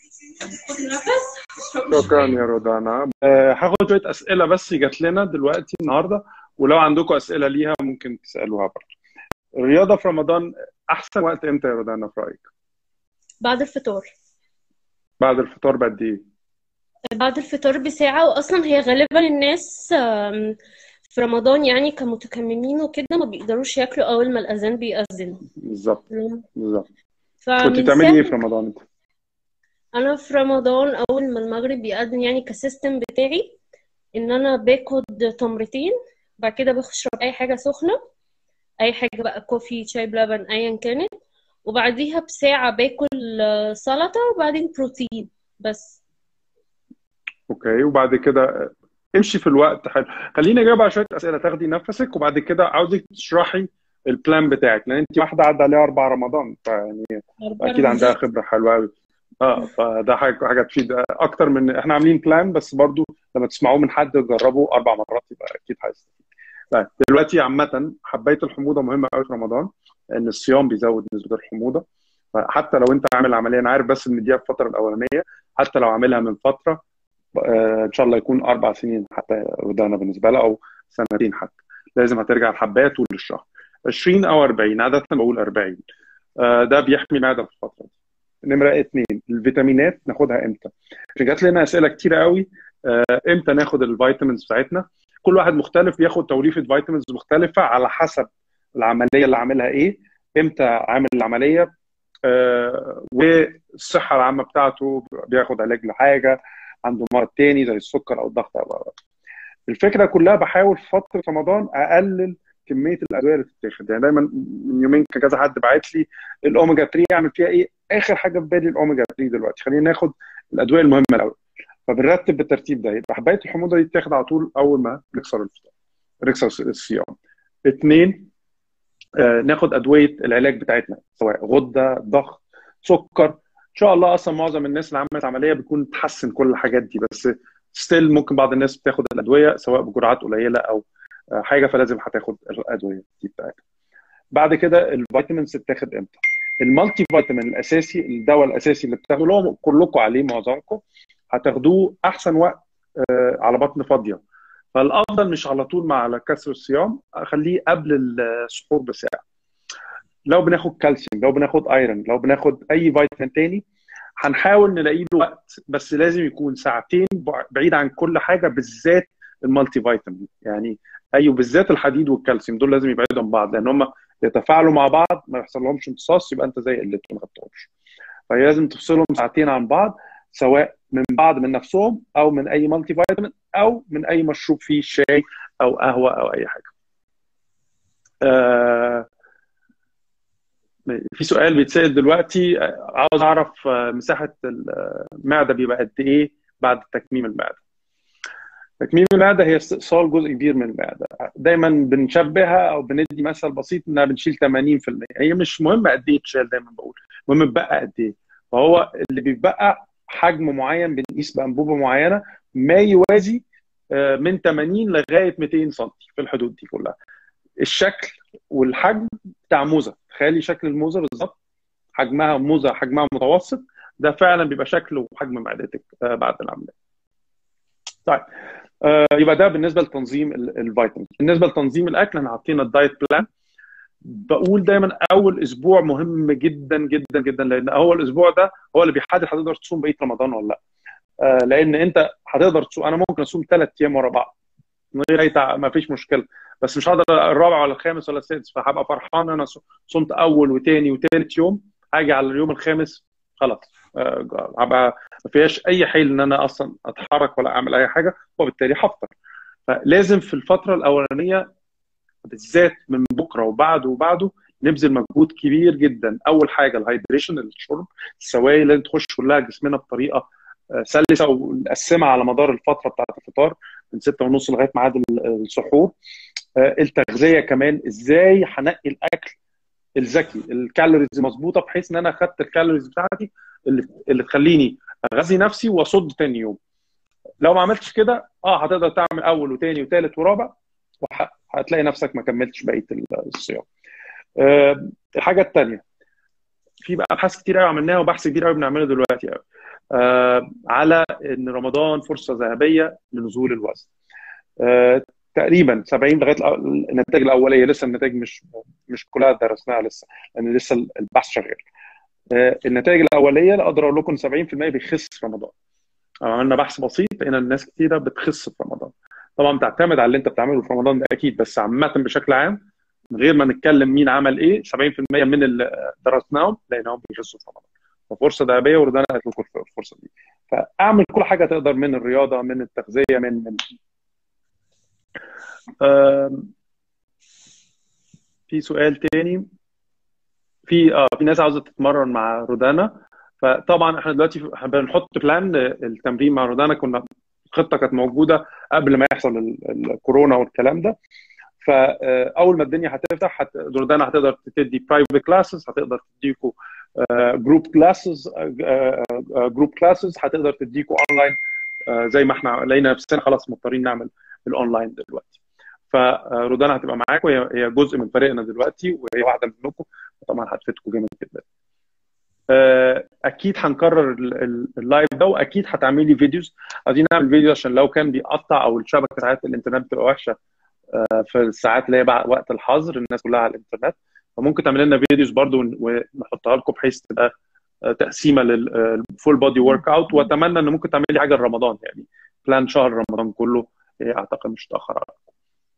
خد نفس شكرا يا رودانا آه، هاخد شويه اسئله بس جات لنا دلوقتي النهارده ولو عندكم اسئله ليها ممكن تسالوها برضه الرياضه في رمضان احسن وقت امتى يا رودانا في رايك بعد الفطار بعد الفطار بقد ايه بعد الفطار بساعة وأصلا هي غالبا الناس آم، في رمضان يعني كمتكممين وكده ما بيقدروش ياكلوا أول ما الأذان بيأذن بالظبط بالظبط كنت فمن بتعملي ايه ساعة في رمضان انت أنا في رمضان أول ما المغرب بيأذن يعني كسيستم بتاعي إن أنا باخد تمرتين بعد كده بشرب أي حاجة سخنة أي حاجة بقى كوفي شاي بلبن أيا كانت وبعديها بساعة باكل آه، سلطة وبعدين بروتين بس اوكي وبعد كده آه، امشي في الوقت حلو خليني اجاوب على شويه اسئله تاخدي نفسك وبعد كده عاوزك تشرحي البلان بتاعك لان انت واحده عدى عليها اربع رمضان فيعني أربع اكيد عندها رمضان خبره حلوه قوي اه فده حاجه حاجه تفيد اكتر من احنا عاملين بلان بس برضو لما تسمعوه من حد جربه اربع مرات يبقى اكيد هيستفيد طيب دلوقتي عامه حبايه الحموضه مهمه قوي في رمضان لان الصيام بيزود نسبه الحموضه فحتى لو انت عامل عمليه انا عارف بس ان دي الفتره الاولانيه حتى لو عاملها من فتره آه، ان شاء الله يكون اربع سنين حتى وده انا بالنسبه لها او سنتين حتى لازم هترجع الحبايه طول الشهر 20 او 40 عاده بقول 40 آه، ده بيحمي المعده في الفتره دي نمره اثنين الفيتامينات ناخدها امتى؟ عشان جات لنا اسئله كتيره قوي آه، امتى ناخد الفيتامينز بتاعتنا؟ كل واحد مختلف بياخد توليفه فيتامينز مختلفه على حسب العمليه اللي عاملها ايه امتى عامل العمليه آه، والصحه العامه بتاعته بياخد علاج لحاجه عنده مرض تاني زي السكر او الضغط او أو. الفكره كلها بحاول في فتره رمضان اقلل كميه الادويه اللي بتتاخد يعني دايما من يومين كان كذا حد باعت لي الاوميجا 3 اعمل فيها ايه اخر حاجه في بالي الاوميجا 3 دلوقتي خلينا ناخد الادويه المهمه الاول فبنرتب بالترتيب ده يبقى حبايه الحموضه دي تتاخد على طول اول ما نكسر الفطار نكسر الصيام اثنين آه، ناخد ادويه العلاج بتاعتنا سواء غده ضغط سكر ان شاء الله اصلا معظم الناس اللي عملت عمليه بيكون تحسن كل الحاجات دي بس ستيل ممكن بعض الناس بتاخد الادويه سواء بجرعات قليله او آه، حاجه فلازم هتاخد الادويه دي بتاعتها بعد كده الفيتامينز تتاخد امتى المالتي فيتامين الاساسي الدواء الاساسي اللي بتاخدوه اللي هو كلكم عليه معظمكم هتاخدوه احسن وقت آه، على بطن فاضيه فالافضل مش على طول مع على كسر الصيام اخليه قبل السحور بساعه لو بناخد كالسيوم لو بناخد ايرون لو بناخد اي فيتامين تاني هنحاول نلاقي له وقت بس لازم يكون ساعتين بعيد عن كل حاجه بالذات المالتي فيتامين يعني ايوه بالذات الحديد والكالسيوم دول لازم يبعدوا عن بعض لان هم يتفاعلوا مع بعض ما يحصل لهمش امتصاص يبقى انت زي قلتهم ما خدتهمش فهي لازم تفصلهم ساعتين عن بعض سواء من بعض من نفسهم او من اي مالتي فيتامين او من اي مشروب فيه شاي او قهوه او اي حاجه. آه في سؤال بيتسال دلوقتي آه، عاوز اعرف آه، مساحه المعده بيبقى قد ايه بعد تكميم المعده. تكميم المعده هي استئصال جزء كبير من المعده دايما بنشبهها او بندي مثل بسيط انها بنشيل 80% هي مش مهم قد ايه تشيل دايما بقول المهم بقى قد ايه فهو اللي بيبقى حجم معين بنقيس بانبوبه معينه ما يوازي آه، من 80 لغايه 200 سم في الحدود دي كلها الشكل والحجم بتاع موزه تخيلي شكل الموزه بالظبط حجمها موزه حجمها متوسط ده فعلا بيبقى شكل وحجم معدتك آه، بعد العمليه طيب آه، يبقى ده بالنسبه لتنظيم ال- الفيتامينز بالنسبه لتنظيم الاكل احنا حاطين الدايت بلان بقول دايما اول اسبوع مهم جدا جدا جدا لان اول اسبوع ده هو اللي بيحدد هتقدر تصوم بقيه رمضان ولا لا آه، لان انت هتقدر تصوم انا ممكن اصوم ثلاث ايام ورا بعض من غير اي تع... ما فيش مشكله بس مش هقدر الرابع ولا الخامس ولا السادس فهبقى فرحان انا ص- صمت اول وثاني وثالث يوم هاجي على اليوم الخامس خلاص آه، هبقى ما فيهاش اي حيل ان انا اصلا اتحرك ولا اعمل اي حاجه وبالتالي هفطر فلازم في الفتره الاولانيه بالذات من بكره وبعده وبعده نبذل مجهود كبير جدا اول حاجه الهايدريشن الشرب السوائل لازم تخش كلها جسمنا بطريقه آه، سلسه ونقسمها على مدار الفتره بتاعت الفطار من 6 ونص لغايه ميعاد ال- السحور آه، التغذيه كمان ازاي هنقي الاكل الذكي الكالوريز مظبوطه بحيث ان انا اخدت الكالوريز بتاعتي اللي اللي تخليني اغذي نفسي واصد تاني يوم لو ما عملتش كده اه هتقدر تعمل اول وتاني وتالت ورابع وهتلاقي نفسك ما كملتش بقيه الصيام. آه، الحاجه الثانيه في بقى ابحاث كتير قوي عملناها وبحث كبير قوي بنعمله دلوقتي قوي آه، على ان رمضان فرصه ذهبيه لنزول الوزن آه، تقريبا 70 لغايه الأ- النتائج الاوليه لسه النتائج مش مش كلها درسناها لسه لان لسه البحث شغال آه، النتائج الاوليه اللي اقدر اقول لكم 70% بيخس في رمضان عملنا بحث بسيط لقينا الناس كتيره بتخس في رمضان طبعا بتعتمد على اللي انت بتعمله في رمضان ده اكيد بس عامه بشكل عام من غير ما نتكلم مين عمل ايه 70% من اللي درسناهم لقيناهم بيخسوا في رمضان ففرصه ذهبيه وردنا قالت لكم الفرصه دي فاعمل كل حاجه تقدر من الرياضه من التغذيه من من آم، في سؤال تاني في اه في ناس عاوزه تتمرن مع رودانا فطبعا احنا دلوقتي بنحط بلان التمرين مع رودانا كنا الخطه كانت موجوده قبل ما يحصل ال- الكورونا والكلام ده فاول ما الدنيا هتفتح هت... جوردانا هتقدر تدي برايفت كلاسز هتقدر تديكوا جروب كلاسز جروب كلاسز هتقدر تديكوا اونلاين زي ما احنا لقينا نفسنا خلاص مضطرين نعمل الاونلاين دلوقتي فرودانا هتبقى معاكم هي هي جزء من فريقنا دلوقتي وهي واحده منكم طبعا هتفيدكم جامد جدا آه، اكيد هنكرر ال- ال- اللايف ده واكيد هتعملي فيديوز عايزين نعمل فيديو عشان لو كان بيقطع او الشبكه بتاعت الانترنت بتبقى وحشه آه، في الساعات اللي هي بعد وقت الحظر الناس كلها على الانترنت فممكن تعمل لنا فيديوز برضو ون- ونحطها لكم بحيث تبقى آه، تقسيمه للفول بودي ورك اوت واتمنى ان ممكن تعملي حاجه لرمضان يعني بلان شهر رمضان كله آه، اعتقد مش تاخر عليكم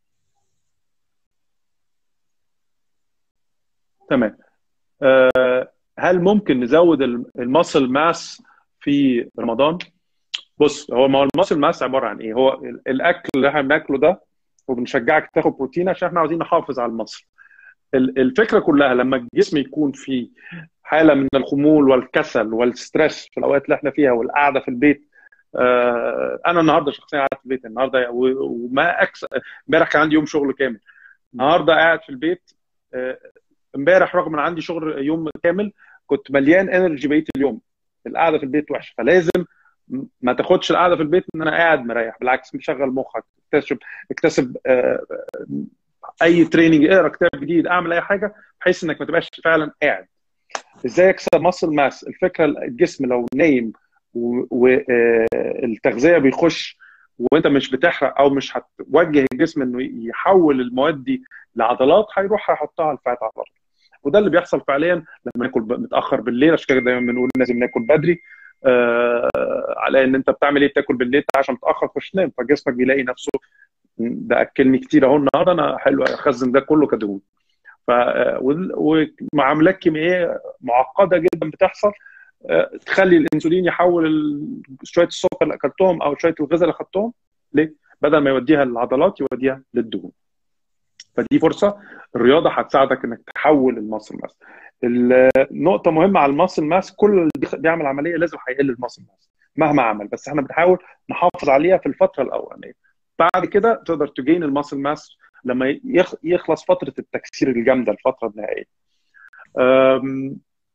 تمام آه، هل ممكن نزود الماسل ماس في رمضان؟ بص هو ما هو الماسل ماس عباره عن ايه؟ هو ال- الاكل اللي احنا بناكله ده وبنشجعك تاخد بروتين عشان احنا عاوزين نحافظ على المصل. ال- الفكره كلها لما الجسم يكون في حاله من الخمول والكسل والستريس في الاوقات اللي احنا فيها والقعده في البيت آه، انا النهارده شخصيا قاعد في البيت النهارده و- وما اكس امبارح كان عندي يوم شغل كامل النهارده قاعد في البيت آه، امبارح رغم ان عندي شغل يوم كامل كنت مليان انرجي بقيه اليوم القعده في البيت وحشه فلازم م- ما تاخدش القعده في البيت ان انا قاعد مريح بالعكس مشغل مخك اكتسب اكتسب آه، آه، اي تريننج اقرا كتاب جديد اعمل اي حاجه بحيث انك ما تبقاش فعلا قاعد ازاي اكسب ماسل ماس الفكره الجسم لو نايم والتغذيه بيخش وانت مش بتحرق او مش هتوجه الجسم انه يحول المواد دي لعضلات هيروح هيحطها على الفات على طول وده اللي بيحصل فعليا لما ناكل ب- متاخر بالليل عشان كده دايما بنقول لازم ناكل بدري آه على ان انت بتعمل ايه بتاكل بالليل عشان متاخر تخش تنام فجسمك بيلاقي نفسه ده اكلني كتير اهو النهارده انا حلو اخزن ده كله كدهون ف وال- ومعاملات كيميائيه معقده جدا بتحصل آه، تخلي الانسولين يحول ال- شويه السكر اللي اكلتهم او شويه الغذاء اللي اخدتهم ليه؟ بدل ما يوديها للعضلات يوديها للدهون. فدي فرصه الرياضه هتساعدك انك تحول الماسل ماس. النقطه مهمه على الماسل ماس كل اللي بيخ- بيعمل عمليه لازم هيقل الماسل ماس مهما عمل بس احنا بنحاول نحافظ عليها في الفتره الاولانيه. بعد كده تقدر تجين الماسل ماس لما يخ- يخلص فتره التكسير الجامده الفتره النهائيه. أم،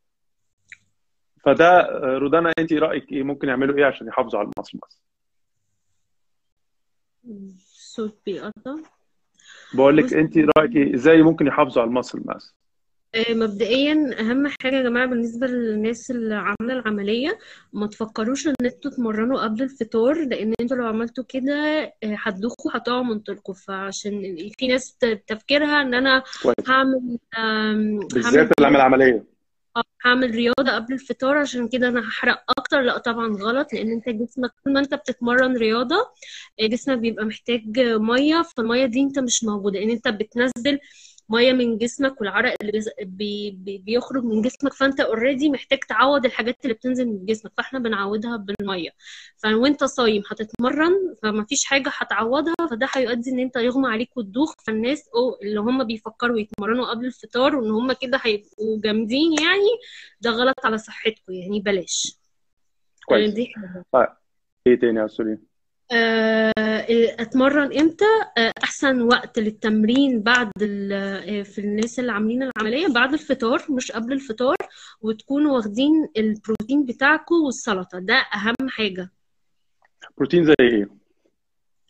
فده آه، رودانا انت رايك ايه ممكن يعملوا ايه عشان يحافظوا على الماسل ماس؟ الصوت بيقطع بقول لك بص انت رايك ايه ازاي ممكن يحافظوا على الماسل ماس؟ آه، مبدئيا اهم حاجه يا جماعه بالنسبه للناس اللي عامله العمليه ما تفكروش ان انتوا تمرنوا قبل الفطار لان انتوا لو عملتوا كده آه، هتدوخوا هتقعوا من طولكم فعشان في ناس ت- تفكيرها ان انا كويس هعمل آم، هعمل بالذات اللي عمل عمليه آه، هعمل رياضة قبل الفطار عشان كده أنا هحرق أكتر لا طبعا غلط لأن أنت جسمك طول ما أنت بتتمرن رياضة آه، جسمك بيبقى محتاج مية فالمية دي أنت مش موجودة لأن أنت بتنزل مية من جسمك والعرق اللي بيز- بي بي بيخرج من جسمك فأنت اوريدي محتاج تعوض الحاجات اللي بتنزل من جسمك فاحنا بنعوضها بالمية فوانت صايم هتتمرن فمفيش حاجة هتعوضها فده هيؤدي ان انت يغمى عليك وتدوخ فالناس أو اللي هم بيفكروا يتمرنوا قبل الفطار وان هم كده هيبقوا جامدين يعني ده غلط على صحتكم يعني بلاش آه، كويس دي حاجة طيب ايه تاني يا سوري؟ آه، اتمرن امتى آه، احسن وقت للتمرين بعد ال- آه، في الناس اللي عاملين العمليه بعد الفطار مش قبل الفطار وتكونوا واخدين البروتين بتاعكم والسلطه ده اهم حاجه بروتين زي ايه؟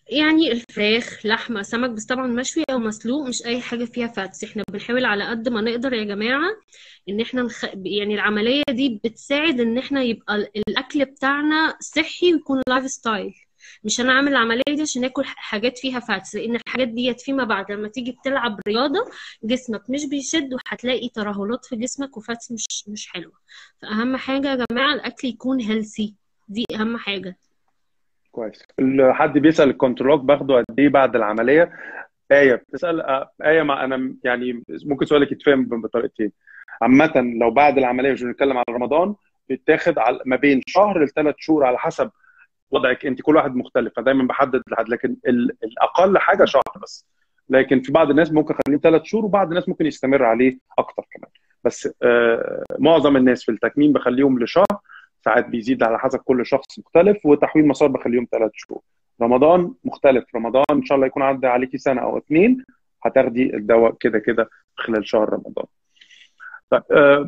يعني الفراخ لحمة سمك بس طبعا مشوي أو مسلوق مش أي حاجة فيها فاتس احنا بنحاول على قد ما نقدر يا جماعة إن احنا نخ... يعني العملية دي بتساعد إن احنا يبقى ال- الأكل بتاعنا صحي ويكون لايف ستايل مش أنا أعمل العملية دي عشان آكل ح- حاجات فيها فاتس لأن الحاجات ديت فيما بعد لما تيجي بتلعب رياضة جسمك مش بيشد وهتلاقي ترهلات في جسمك وفاتس مش مش حلوة فأهم حاجة يا جماعة الأكل يكون هيلثي دي أهم حاجة كويس ال- حد بيسأل الكنترولوج باخده قد ايه بعد العمليه آية بتسأل آه، آية ما أنا يعني ممكن سؤالك يتفهم بطريقتين عامة لو بعد العملية مش بنتكلم على رمضان بيتاخد على ما بين شهر لثلاث شهور على حسب وضعك انت كل واحد مختلف فدايما بحدد لحد لكن ال- الاقل حاجه شهر بس لكن في بعض الناس ممكن خليه ثلاث شهور وبعض الناس ممكن يستمر عليه اكتر كمان بس آه معظم الناس في التكميم بخليهم لشهر ساعات بيزيد على حسب كل شخص مختلف وتحويل مسار بخليهم ثلاث شهور رمضان مختلف رمضان ان شاء الله يكون عدى عليكي سنه او اثنين هتاخدي الدواء كده كده خلال شهر رمضان طيب آه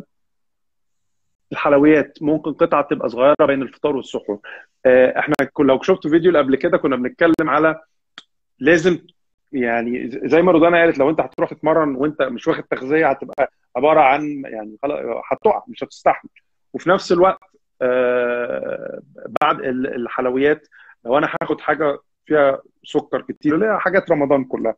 الحلويات ممكن قطعه تبقى صغيره بين الفطار والسحور آه احنا كل- لو شفتوا فيديو اللي قبل كده كنا بنتكلم على لازم يعني زي ما رودانا قالت لو انت هتروح تتمرن وانت مش واخد تغذيه هتبقى عباره عن يعني خلاص هتقع مش هتستحمل وفي نفس الوقت آه بعد ال- الحلويات لو انا هاخد حاجه فيها سكر كتير اللي هي حاجات رمضان كلها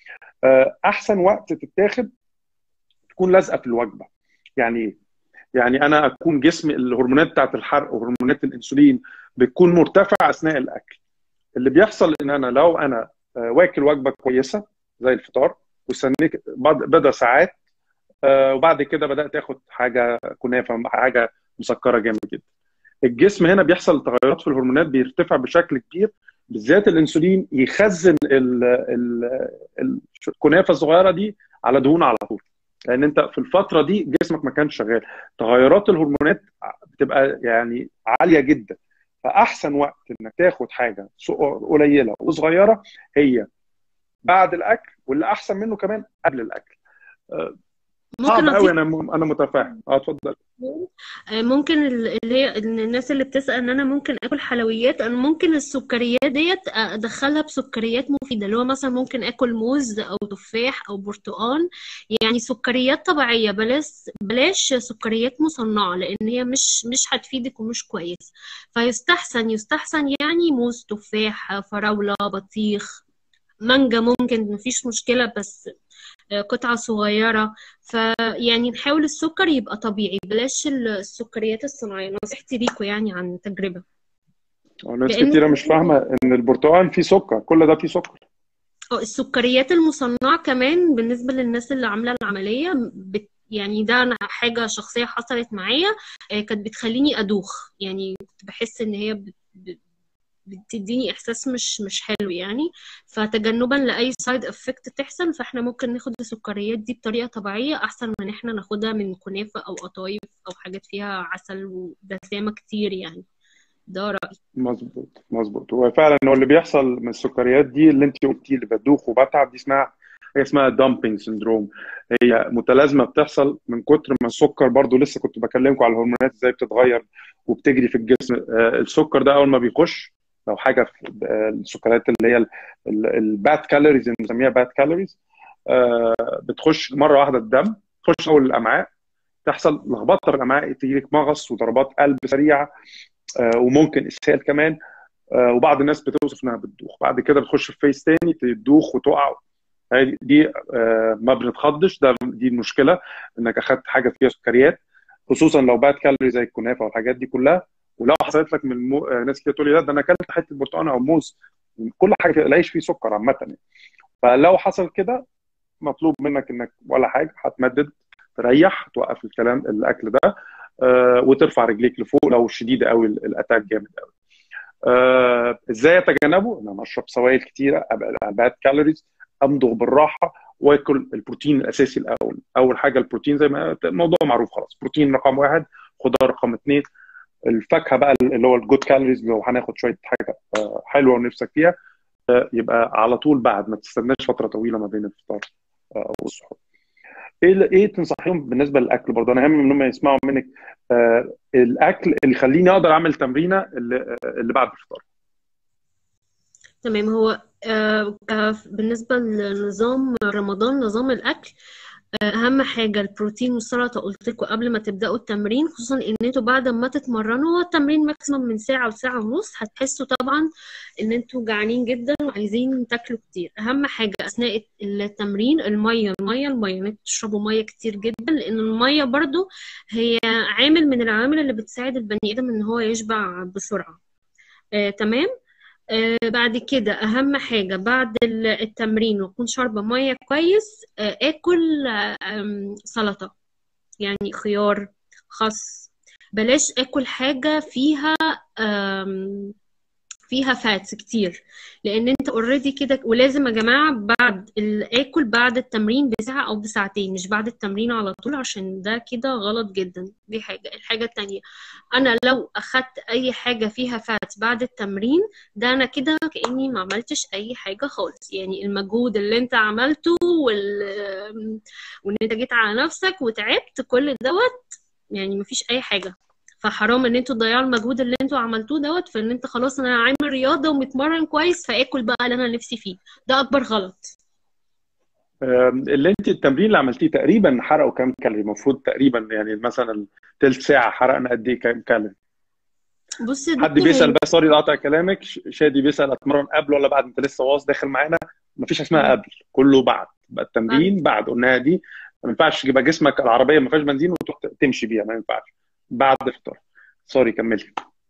آه احسن وقت تتاخد تكون لازقه في الوجبه يعني ايه؟ يعني انا اكون جسمي الهرمونات بتاعت الحرق وهرمونات الانسولين بتكون مرتفعه اثناء الاكل اللي بيحصل ان انا لو انا آه، واكل وجبه كويسه زي الفطار واستنيت بعد- بدا ساعات آه، وبعد كده بدات اخد حاجه كنافه حاجه مسكره جامد جدا الجسم هنا بيحصل تغيرات في الهرمونات بيرتفع بشكل كبير بالذات الانسولين يخزن ال- ال- ال- الكنافه الصغيره دي على دهون على طول لان انت في الفتره دي جسمك ما كانش شغال تغيرات الهرمونات بتبقى يعني عاليه جدا فاحسن وقت انك تاخد حاجه سو- قليله وصغيره هي بعد الاكل واللي احسن منه كمان قبل الاكل ممكن صعب أضيف قوي انا انا متفاهم اه اتفضل آه، ممكن ال- اللي هي إن الناس اللي بتسأل ان انا ممكن اكل حلويات انا ممكن السكريات ديت ادخلها بسكريات مفيدة اللي هو مثلا ممكن اكل موز او تفاح او برتقال يعني سكريات طبيعية بلاش بلاش سكريات مصنعة لان هي مش مش هتفيدك ومش كويس فيستحسن يستحسن يعني موز تفاح فراولة بطيخ مانجا ممكن مفيش مشكلة بس قطعة صغيرة فيعني نحاول السكر يبقى طبيعي بلاش السكريات الصناعية نصيحتي ليكوا يعني عن تجربة ناس لأن كتيره مش فاهمه ان البرتقال فيه سكر كل ده فيه سكر آه، السكريات المصنعة كمان بالنسبة للناس اللي عاملة العملية بت يعني ده أنا حاجة شخصية حصلت معايا آه، كانت بتخليني أدوخ يعني كنت بحس إن هي بت- بت- بتديني إحساس مش مش حلو يعني فتجنبا لأي سايد افكت تحصل فاحنا ممكن ناخد السكريات دي بطريقة طبيعية أحسن من إحنا ناخدها من كنافة أو قطايف أو حاجات فيها عسل ودسامة كتير يعني ده رأيي مظبوط مظبوط هو فعلا هو اللي بيحصل من السكريات دي اللي انت قلتيه اللي بدوخ وبتعب دي اسمها هي اسمها دامبينج سندروم هي متلازمه بتحصل من كتر ما السكر برضو لسه كنت بكلمكم على الهرمونات ازاي بتتغير وبتجري في الجسم آه، السكر ده اول ما بيخش لو حاجه في آه، السكريات اللي هي الباد كالوريز اللي بنسميها باد كالوريز بتخش مره واحده الدم تخش اول الامعاء تحصل لخبطه في الامعاء تجيلك مغص وضربات قلب سريعه آه، وممكن اسهال كمان آه، وبعض الناس بتوصف انها بتدوخ بعد كده بتخش في فيس تاني تدوخ وتقع هذه دي آه، ما بنتخضش ده دي المشكله انك اخذت حاجه فيها سكريات خصوصا لو باد كالوري زي الكنافه والحاجات دي كلها ولو حصلت لك من المو... آه، ناس كتير تقول لي لا ده انا اكلت حته برتقال او موز كل حاجه فيها العيش فيه سكر عامه يعني. فلو حصل كده مطلوب منك انك ولا حاجه هتمدد تريح توقف الكلام الاكل ده آه، وترفع رجليك لفوق لو شديد قوي الاتاك جامد قوي آه، ازاي اتجنبه؟ ان انا اشرب سوائل كتيره ابقى باد كالوريز امضغ بالراحه واكل البروتين الاساسي الاول اول حاجه البروتين زي ما الموضوع معروف خلاص بروتين رقم واحد خضار رقم اثنين الفاكهه بقى اللي هو الجود كالوريز لو هناخد شويه حاجه آه، حلوه ونفسك فيها آه، يبقى على طول بعد ما تستناش فتره طويله ما بين الفطار آه، والسحور ايه ايه تنصحيهم بالنسبه للاكل برضه انا اهم انهم يسمعوا منك آه الاكل اللي يخليني اقدر اعمل تمرينه اللي, اللي بعد الفطار تمام هو آه، آه، بالنسبة لنظام رمضان نظام الأكل آه، أهم حاجة البروتين والسلطة قلت لكم قبل ما تبدأوا التمرين خصوصا إن انتوا بعد ما تتمرنوا هو التمرين ماكسيموم من ساعة وساعة ونص هتحسوا طبعا إن انتوا جعانين جدا وعايزين تاكلوا كتير أهم حاجة أثناء التمرين المية المية المية إن انتوا تشربوا مية كتير جدا لأن المية برضو هي عامل من العوامل اللي بتساعد البني آدم إن هو يشبع بسرعة آه، تمام آه، بعد كده أهم حاجة بعد ال- التمرين وأكون شاربة مية كويس آه، آكل آه، آم، سلطة يعني خيار خس بلاش آكل حاجة فيها آم، فيها فاتس كتير لان انت اوريدي كده ولازم يا جماعه بعد الاكل بعد التمرين بساعه او بساعتين مش بعد التمرين على طول عشان ده كده غلط جدا دي حاجه الحاجه التانية انا لو اخدت اي حاجه فيها فاتس بعد التمرين ده انا كده كاني ما عملتش اي حاجه خالص يعني المجهود اللي انت عملته وال... وان انت جيت على نفسك وتعبت كل دوت يعني مفيش اي حاجه فحرام ان انتوا تضيعوا المجهود اللي انتوا عملتوه دوت في ان انت خلاص انا عامل رياضه ومتمرن كويس فاكل بقى اللي انا نفسي فيه ده اكبر غلط آم، اللي انت التمرين اللي عملتيه تقريبا حرقوا كام كالوري المفروض تقريبا يعني مثلا تلت ساعه حرقنا قد ايه كام كالوري بص يا حد دكتور بيسال هي بس سوري قاطع كلامك ش- شادي بيسال اتمرن قبل ولا بعد انت لسه واصل داخل معانا مفيش اسمها مم. قبل كله بعد بقى بعد التمرين بعد قلناها دي ما ينفعش يبقى جسمك العربيه ما فيهاش بنزين وتروح تمشي بيها ما ينفعش بعد الفطار سوري كملي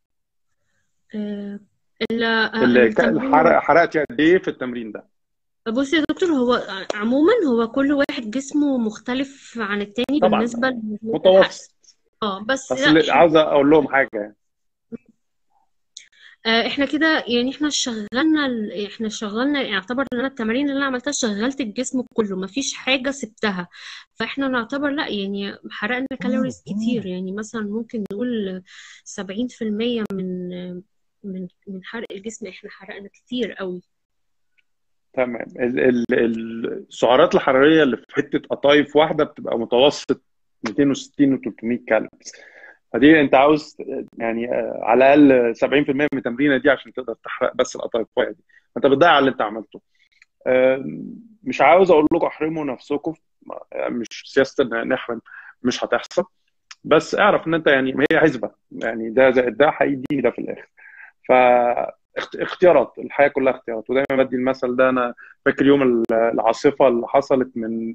آه، ال- آه، ال- التمرين الحرق حرقتي قد ايه في التمرين ده بص يا دكتور هو عموما هو كل واحد جسمه مختلف عن التاني طبعا بالنسبه لنسبه الحرق متوسط اه بس بس لا اللي احنا عاوز اقول لهم حاجه يعني آه، احنا كده يعني احنا شغلنا ال... احنا شغلنا يعتبر ان انا التمارين اللي انا عملتها شغلت الجسم كله مفيش حاجة سبتها فاحنا نعتبر لا يعني حرقنا كالوريز كتير يعني مثلا ممكن نقول سبعين في المية من من من حرق الجسم احنا حرقنا كتير قوي تمام ال- ال- ال- السعرات الحراريه اللي في حته قطايف واحده بتبقى متوسط 260 و 300 كالوري فدي انت عاوز يعني آه، على الاقل 70% من التمرينه دي عشان تقدر تحرق بس القطايف دي انت بتضيع اللي انت عملته آم، مش عاوز اقول لكم احرموا نفسكم مش سياسه ان نحرم مش هتحصل بس اعرف ان انت يعني هي حسبه يعني ده زائد ده هيديني ده في الاخر فاختيارات الحياه كلها اختيارات ودايما بدي المثل ده انا فاكر يوم العاصفه اللي حصلت من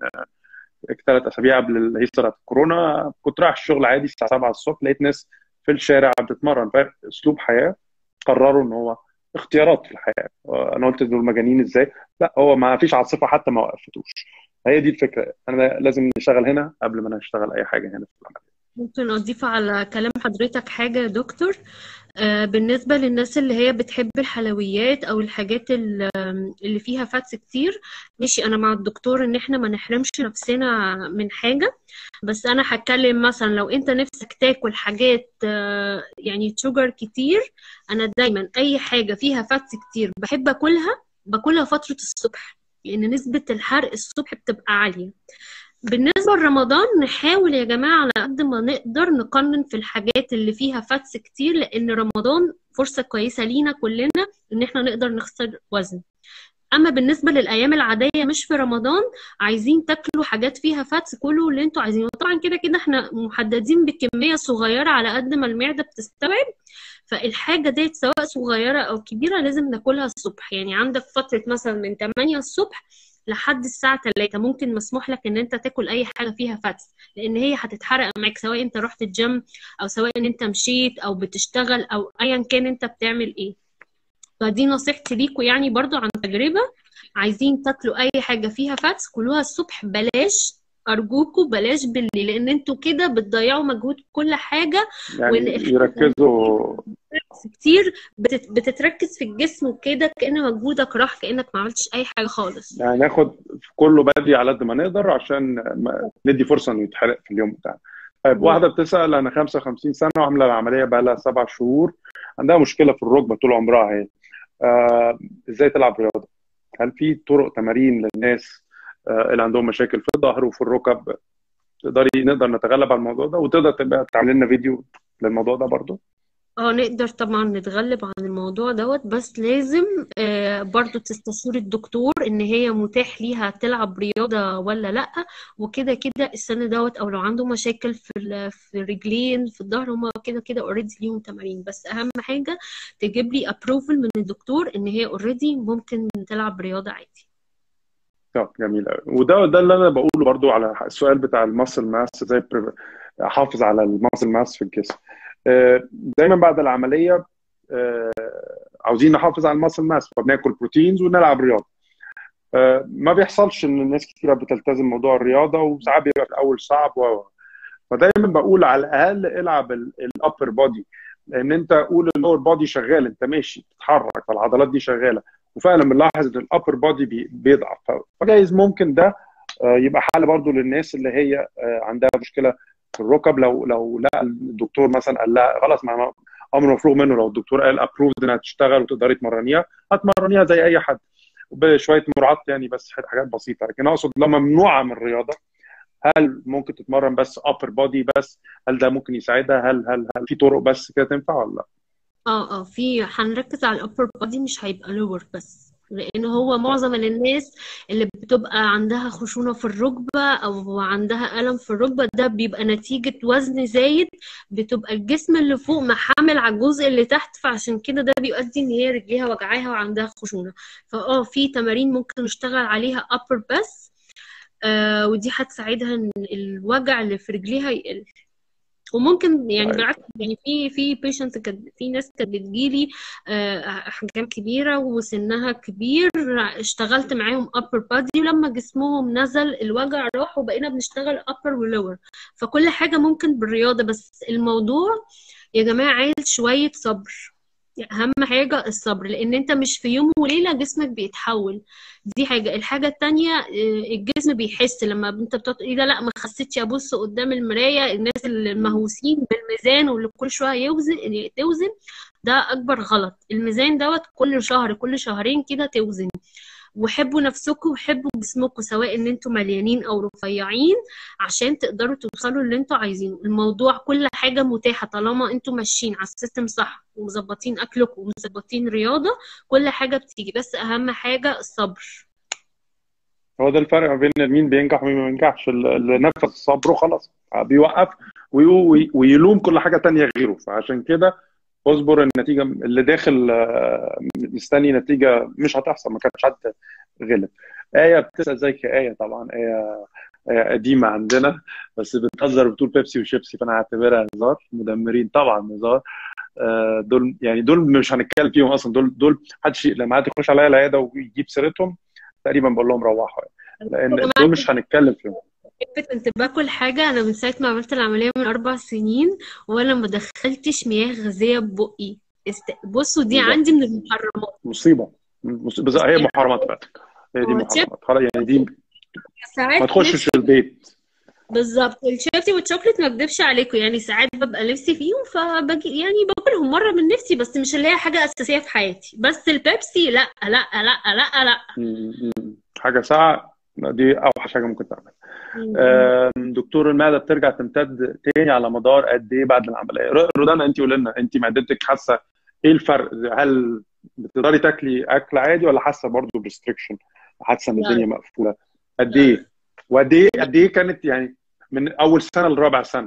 ثلاث اسابيع قبل الهيصه بتاعت الكورونا كنت رايح الشغل عادي الساعه 7 الصبح لقيت ناس في الشارع بتتمرن فاسلوب حياه قرروا ان هو اختيارات في الحياه انا قلت دول مجانين ازاي لا هو ما فيش عاصفه حتى ما وقفتوش هي دي الفكره انا لازم نشتغل هنا قبل ما نشتغل اي حاجه هنا في العمليه ممكن أضيف على كلام حضرتك حاجة يا دكتور آه، بالنسبة للناس اللي هي بتحب الحلويات أو الحاجات ال- اللي فيها فاتس كتير ماشي أنا مع الدكتور إن إحنا ما نحرمش نفسنا من حاجة بس أنا هتكلم مثلا لو أنت نفسك تاكل حاجات آه، يعني شوجر كتير أنا دايما أي حاجة فيها فاتس كتير بحب أكلها باكلها فترة الصبح لأن نسبة الحرق الصبح بتبقى عالية بالنسبة لرمضان نحاول يا جماعة على قد ما نقدر نقنن في الحاجات اللي فيها فاتس كتير لأن رمضان فرصة كويسة لينا كلنا إن احنا نقدر نخسر وزن أما بالنسبة للأيام العادية مش في رمضان عايزين تاكلوا حاجات فيها فاتس كلوا اللي انتوا عايزينه طبعا كده كده احنا محددين بكمية صغيرة على قد ما المعدة بتستوعب فالحاجة ديت سواء صغيرة أو كبيرة لازم ناكلها الصبح يعني عندك فترة مثلا من 8 الصبح لحد الساعة 3 ممكن مسموح لك ان انت تاكل اي حاجة فيها فاتس لان هي هتتحرق معاك سواء انت رحت الجيم او سواء ان انت مشيت او بتشتغل او ايا كان انت بتعمل ايه فدي نصيحتي ليكوا يعني برضو عن تجربة عايزين تاكلوا اي حاجة فيها فاتس كلوها الصبح بلاش ارجوكوا بلاش بالليل لان انتوا كده بتضيعوا مجهود كل حاجة يعني وان الحاجة يركزوا كتير بت- بتتركز في الجسم وكده كأن مجهودك راح كأنك ما عملتش اي حاجة خالص يعني ناخد كله بدري على قد ما نقدر عشان ما- ندي فرصه انه يتحرق في اليوم بتاعنا. طيب واحده بتسال انا 55 سنه وعامله العمليه بقى لها سبع شهور عندها مشكله في الركبه طول عمرها هي آه ازاي تلعب رياضه؟ هل في طرق تمارين للناس آه اللي عندهم مشاكل في الظهر وفي الركب تقدري نقدر نتغلب على الموضوع ده وتقدر تبقى تعمل لنا فيديو للموضوع ده برضو؟ اه نقدر طبعا نتغلب عن الموضوع دوت بس لازم آه، برضو تستشير الدكتور ان هي متاح ليها تلعب رياضة ولا لأ وكده كده السنة دوت او لو عنده مشاكل في ال- في الرجلين في الظهر هما كده كده اوريدي ليهم تمارين بس اهم حاجة تجيب لي ابروفل من الدكتور ان هي اوريدي ممكن تلعب رياضة عادي طب جميل قوي وده ده اللي انا بقوله برضو على السؤال بتاع الماسل ماس ازاي بريف- احافظ على الماسل ماس في الجسم آه، دايما بعد العمليه آه، عاوزين نحافظ على الماسل ماس فبناكل بروتينز ونلعب رياضه آه، ما بيحصلش ان الناس كتيره بتلتزم موضوع الرياضه وساعات بيبقى في الاول صعب و فدايما بقول على الاقل العب الابر بودي لان انت قول اللور بودي شغال انت ماشي بتتحرك فالعضلات دي شغاله وفعلا بنلاحظ ان الابر بودي بيضعف فجايز ممكن ده آه، يبقى حل برضو للناس اللي هي آه، عندها مشكله في الركب لو لو لقى الدكتور مثلا قال لا خلاص ما امر مفروغ منه لو الدكتور قال ابروفد انها تشتغل وتقدري تمرنيها هتمرنيها زي اي حد بشويه مراعاه يعني بس حاجات بسيطه لكن اقصد لو ممنوعه من الرياضه هل ممكن تتمرن بس upper body بس هل ده ممكن يساعدها هل هل هل في طرق بس كده تنفع ولا لا اه اه في هنركز على الابر بودي مش هيبقى لور بس لان هو معظم الناس اللي بتبقى عندها خشونة في الركبة او عندها ألم في الركبة ده بيبقى نتيجة وزن زايد بتبقى الجسم اللي فوق محامل على الجزء اللي تحت فعشان كده ده بيؤدي ان هي رجليها وجعاها وعندها خشونة فاه في تمارين ممكن نشتغل عليها upper بس آه ودي هتساعدها ان الوجع اللي في رجليها يقل وممكن يعني طيب بالعكس يعني في في بيشنت كانت في ناس كانت بتجيلي آه، احجام كبيره وسنها كبير اشتغلت معاهم upper body ولما جسمهم نزل الوجع راح وبقينا بنشتغل upper و lower فكل حاجه ممكن بالرياضه بس الموضوع يا جماعه عايز شويه صبر اهم حاجه الصبر لان انت مش في يوم وليله جسمك بيتحول دي حاجه الحاجه التانية آه، الجسم بيحس لما انت بتقعد ايه ده لا ما خسيتش ابص قدام المرايه الناس المهووسين بالميزان واللي كل شويه يوزن توزن ده اكبر غلط الميزان دوت كل شهر كل شهرين كده توزن وحبوا نفسكم وحبوا جسمكم سواء ان انتوا مليانين او رفيعين عشان تقدروا توصلوا اللي انتوا عايزينه الموضوع كل حاجة متاحة طالما انتوا ماشيين على السيستم صح ومظبطين اكلكم ومظبطين رياضة كل حاجة بتيجي بس اهم حاجة الصبر هو ده الفرق ما بين مين بينجح ومين ما بينجحش اللي نفذ صبره خلاص بيوقف وي- ويلوم كل حاجه تانية غيره فعشان كده اصبر النتيجه اللي داخل آه، مستني نتيجه مش هتحصل ما كانش حد غلب آية بتسأل ازيك يا آية طبعا آية آية قديمة عندنا بس بتهزر بتقول بيبسي وشيبسي فأنا هعتبرها هزار مدمرين طبعا هزار آه، دول يعني دول مش هنتكلم فيهم أصلا دول دول محدش لما حد يخش عليا العيادة ويجيب سيرتهم تقريبا بقول لهم روحوا يعني لأن دول مش هنتكلم فيهم كنت باكل حاجة أنا من ساعة ما عملت العملية من أربع سنين وأنا ما دخلتش مياه غازية ببقي است... بصوا دي بالظبط عندي من المحرمات مصيبة مصيبة بالظبط، هي محرمات فعلا هي دي هو تشيب محرمات خلاص يعني دي ما ساعات تخشش نفسي البيت بالظبط الشيبسي والشوكليت ما اكدبش عليكم يعني ساعات ببقى نفسي فيهم فبجي يعني باكلهم مره من نفسي بس مش اللي هي حاجه اساسيه في حياتي بس البيبسي لا لا لا لا لا م- م- حاجة ساعة دي أوحش حاجة ممكن تعمل م- آم، دكتور المعدة بترجع تمتد تاني على مدار قد إيه بعد العملية ر- رودانا أنت قولي لنا أنت معدتك حاسة إيه الفرق هل بتقدري تاكلي أكل عادي ولا حاسة برضه بريستريكشن حاسة إن لا الدنيا مقفولة قد لا إيه وقد إيه قد إيه كانت يعني من أول سنة لرابع سنة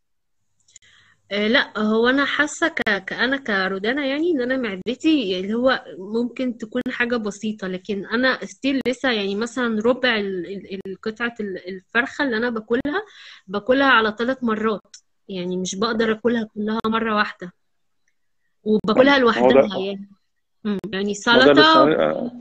آه، لا هو انا حاسه ك... كأنا كرودانا يعني ان انا معدتي اللي هو ممكن تكون حاجه بسيطه لكن انا ستيل لسه يعني مثلا ربع ال- ال- ال- قطعه ال- الفرخه اللي انا باكلها باكلها على ثلاث مرات يعني مش بقدر اكلها كلها مره واحده وباكلها ما هو ده لوحدها يعني مم. يعني ما هو ده لسه سلطه آه آه،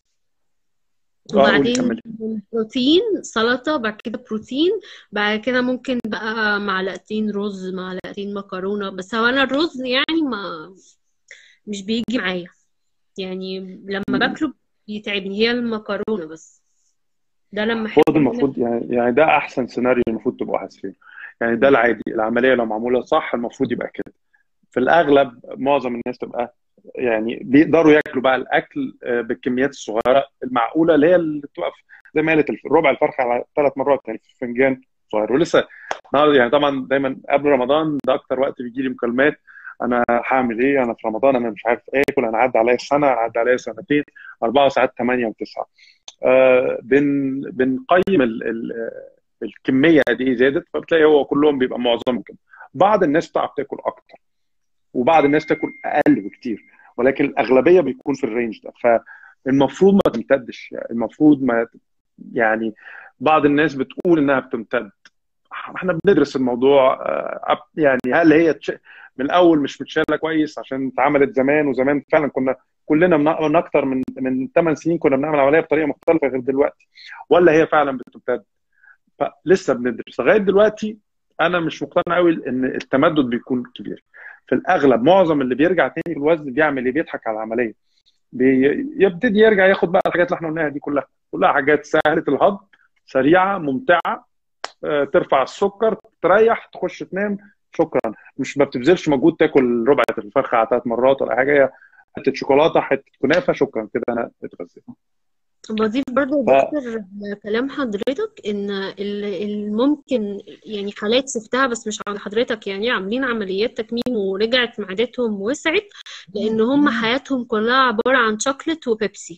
قولي وبعدين كملي بروتين سلطة بعد كده بروتين بعد كده ممكن بقى معلقتين رز معلقتين مكرونة بس هو أنا الرز يعني ما مش بيجي معايا يعني لما باكله بيتعبني هي المكرونة بس ده لما هو أحب ده إن أنا المفروض يعني يعني ده احسن سيناريو المفروض تبقوا حاسين يعني ده العادي العمليه لو معموله صح المفروض يبقى كده في الاغلب معظم الناس تبقى يعني بيقدروا ياكلوا بقى الاكل آه، بالكميات الصغيره المعقوله اللي هي اللي تبقى في- زي ما قالت الف- ربع الفرخه على ثلاث مرات يعني في فنجان صغير ولسه النهارده يعني طبعا دايما قبل رمضان ده اكتر وقت بيجي لي مكالمات انا هعمل ايه انا في رمضان انا مش عارف اكل انا عدى عليا سنه عدى عليا سنتين اربعه ساعات ثمانيه وتسعه آه بن بنقيم ال ال الكميه قد ايه زادت فبتلاقي هو كلهم بيبقى معظمهم كده بعض الناس بتعرف تاكل اكتر وبعض الناس تاكل اقل بكتير ولكن الاغلبيه بيكون في الرينج ده فالمفروض ما تمتدش يعني المفروض ما يعني بعض الناس بتقول انها بتمتد احنا بندرس الموضوع يعني هل هي من الاول مش متشاله كويس عشان اتعملت زمان وزمان فعلا كنا كلنا من اكتر من من 8 سنين كنا بنعمل عمليه بطريقه مختلفه غير دلوقتي ولا هي فعلا بتمتد فلسه بندرس لغايه دلوقتي انا مش مقتنع قوي ان التمدد بيكون كبير في الاغلب معظم اللي بيرجع تاني في الوزن بيعمل ايه بيضحك على العمليه بيبتدي يرجع ياخد بقى الحاجات اللي احنا قلناها دي كلها كلها حاجات سهله الهضم سريعه ممتعه ترفع السكر تريح تخش تنام شكرا مش ما بتبذلش مجهود تاكل ربع الفرخه على ثلاث مرات ولا حاجه حته شوكولاته حته كنافه شكرا كده انا اتغذيت بضيف برضه دكتور كلام حضرتك ان الممكن يعني حالات شفتها بس مش عند حضرتك يعني عاملين عمليات تكميم ورجعت معدتهم وسعت لان هم حياتهم كلها عباره عن شوكليت وبيبسي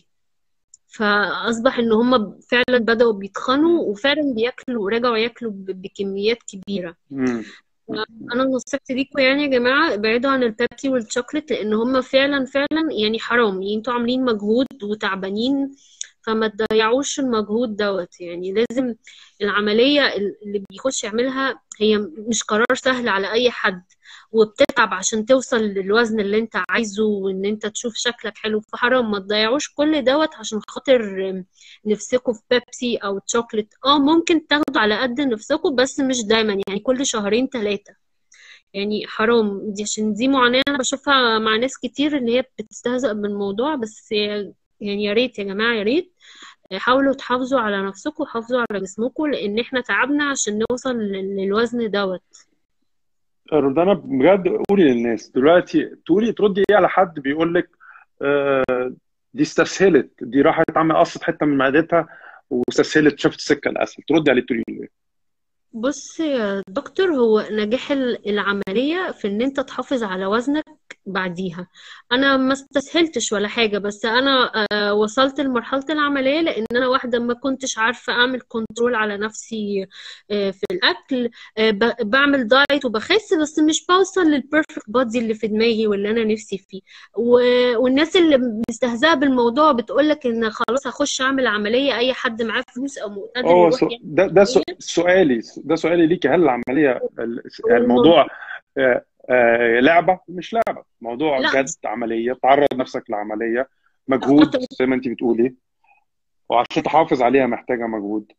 فاصبح ان هم فعلا بداوا بيتخنوا وفعلا بياكلوا ورجعوا ياكلوا بكميات كبيره انا نصيحتي ليكم يعني يا جماعه ابعدوا عن البيبسي والشوكليت لان هم فعلا فعلا يعني حرام يعني انتوا عاملين مجهود وتعبانين فما تضيعوش المجهود دوت يعني لازم العمليه اللي بيخش يعملها هي مش قرار سهل على اي حد وبتتعب عشان توصل للوزن اللي انت عايزه وان انت تشوف شكلك حلو فحرام ما تضيعوش كل دوت عشان خاطر نفسكم في بيبسي او تشوكلت اه ممكن تاخدوا على قد نفسكم بس مش دايما يعني كل شهرين ثلاثه يعني حرام دي عشان دي معاناه انا بشوفها مع ناس كتير ان هي بتستهزأ بالموضوع بس يعني يا ريت يا جماعه يا ريت حاولوا تحافظوا على نفسكم وحافظوا على جسمكم لان احنا تعبنا عشان نوصل للوزن دوت رودانا بجد قولي للناس دلوقتي تقولي تردي ايه على حد بيقول لك آه دي استسهلت دي راحت عمل قصت حته من معدتها واستسهلت شافت السكه الاسهل تردي عليه تقولي له ايه؟ بص يا دكتور هو نجاح العملية في ان انت تحافظ على وزنك بعديها انا ما استسهلتش ولا حاجة بس انا وصلت لمرحلة العملية لان انا واحدة ما كنتش عارفة اعمل كنترول على نفسي في الاكل بعمل دايت وبخس بس مش بوصل للبيرفكت بودي اللي في دماغي واللي انا نفسي فيه والناس اللي مستهزئة بالموضوع بتقولك ان خلاص هخش اعمل عملية اي حد معاه فلوس او مقتدر اه ده ده سؤالي ده سؤالي ليكي هل العمليه الموضوع آه آه لعبه مش لعبه موضوع لا. جد عمليه تعرض نفسك لعمليه مجهود زي ما انت بتقولي وعشان تحافظ عليها محتاجه مجهود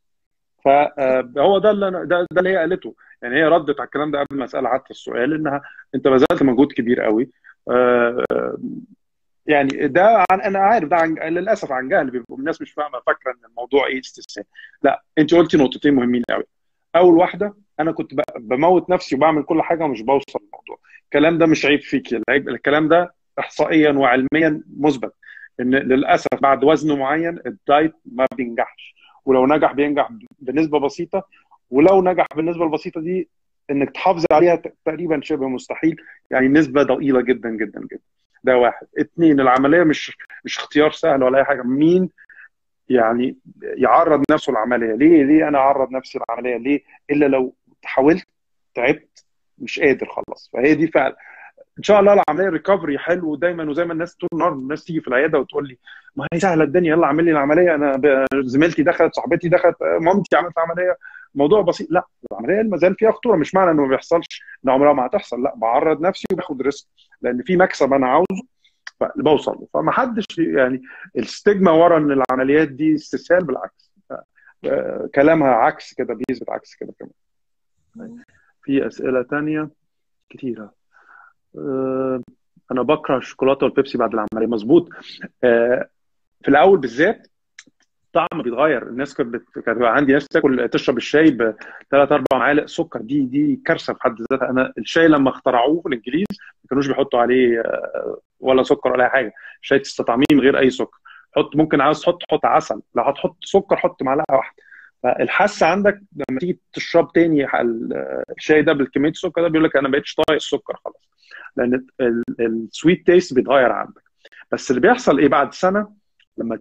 فهو ده اللي أنا ده, ده اللي هي قالته يعني هي ردت على الكلام ده قبل ما اسالها حتى السؤال انها انت بذلت مجهود كبير قوي آه يعني ده عن انا عارف ده عن للاسف عن جهل بيبقوا الناس مش فاهمه فاكره ان الموضوع ايه استسهال لا انت قلتي نقطتين مهمين قوي اول واحده انا كنت بموت نفسي وبعمل كل حاجه ومش بوصل للموضوع الكلام ده مش عيب فيك العيب الكلام ده احصائيا وعلميا مثبت ان للاسف بعد وزن معين الدايت ما بينجحش ولو نجح بينجح بنسبه بسيطه ولو نجح بالنسبه البسيطه دي انك تحافظ عليها تقريبا شبه مستحيل يعني نسبه ضئيله جدا جدا جدا ده واحد اثنين العمليه مش مش اختيار سهل ولا اي حاجه مين يعني يعرض نفسه العمليه ليه ليه انا اعرض نفسي العمليه ليه الا لو حاولت تعبت مش قادر خلاص فهي دي فعلا ان شاء الله العمليه ريكفري حلو دايما وزي ما الناس طول النهار الناس تيجي في العياده وتقول لي ما هي سهله الدنيا يلا اعمل لي العمليه انا زميلتي دخلت صاحبتي دخلت مامتي عملت عمليه موضوع بسيط لا العمليه ما زال فيها خطوره مش معنى انه ما بيحصلش ان عمرها ما هتحصل لا بعرض نفسي وباخد ريسك لان في مكسب انا عاوزه بوصل له فما حدش يعني الستيجما ورا ان العمليات دي استسهال بالعكس كلامها عكس كده بيثبت عكس كده كمان في اسئله تانية كتيره انا بكره الشوكولاته والبيبسي بعد العمليه مظبوط في الاول بالذات الطعم بيتغير الناس كانت بت... كانت عندي ناس تاكل تشرب الشاي بثلاث اربع معالق سكر دي دي كارثه في حد ذاتها انا الشاي لما اخترعوه في الانجليز ما كانوش بيحطوا عليه ولا سكر ولا اي حاجه شاي تستطعميه من غير اي سكر حط ممكن عاوز تحط حط عسل لو هتحط سكر حط معلقه واحده فالحس عندك لما تيجي تشرب تاني الشاي ده بالكميه السكر ده بيقول لك انا ما بقتش طايق السكر خلاص لان السويت تيست بيتغير عندك بس اللي بيحصل ايه بعد سنه لما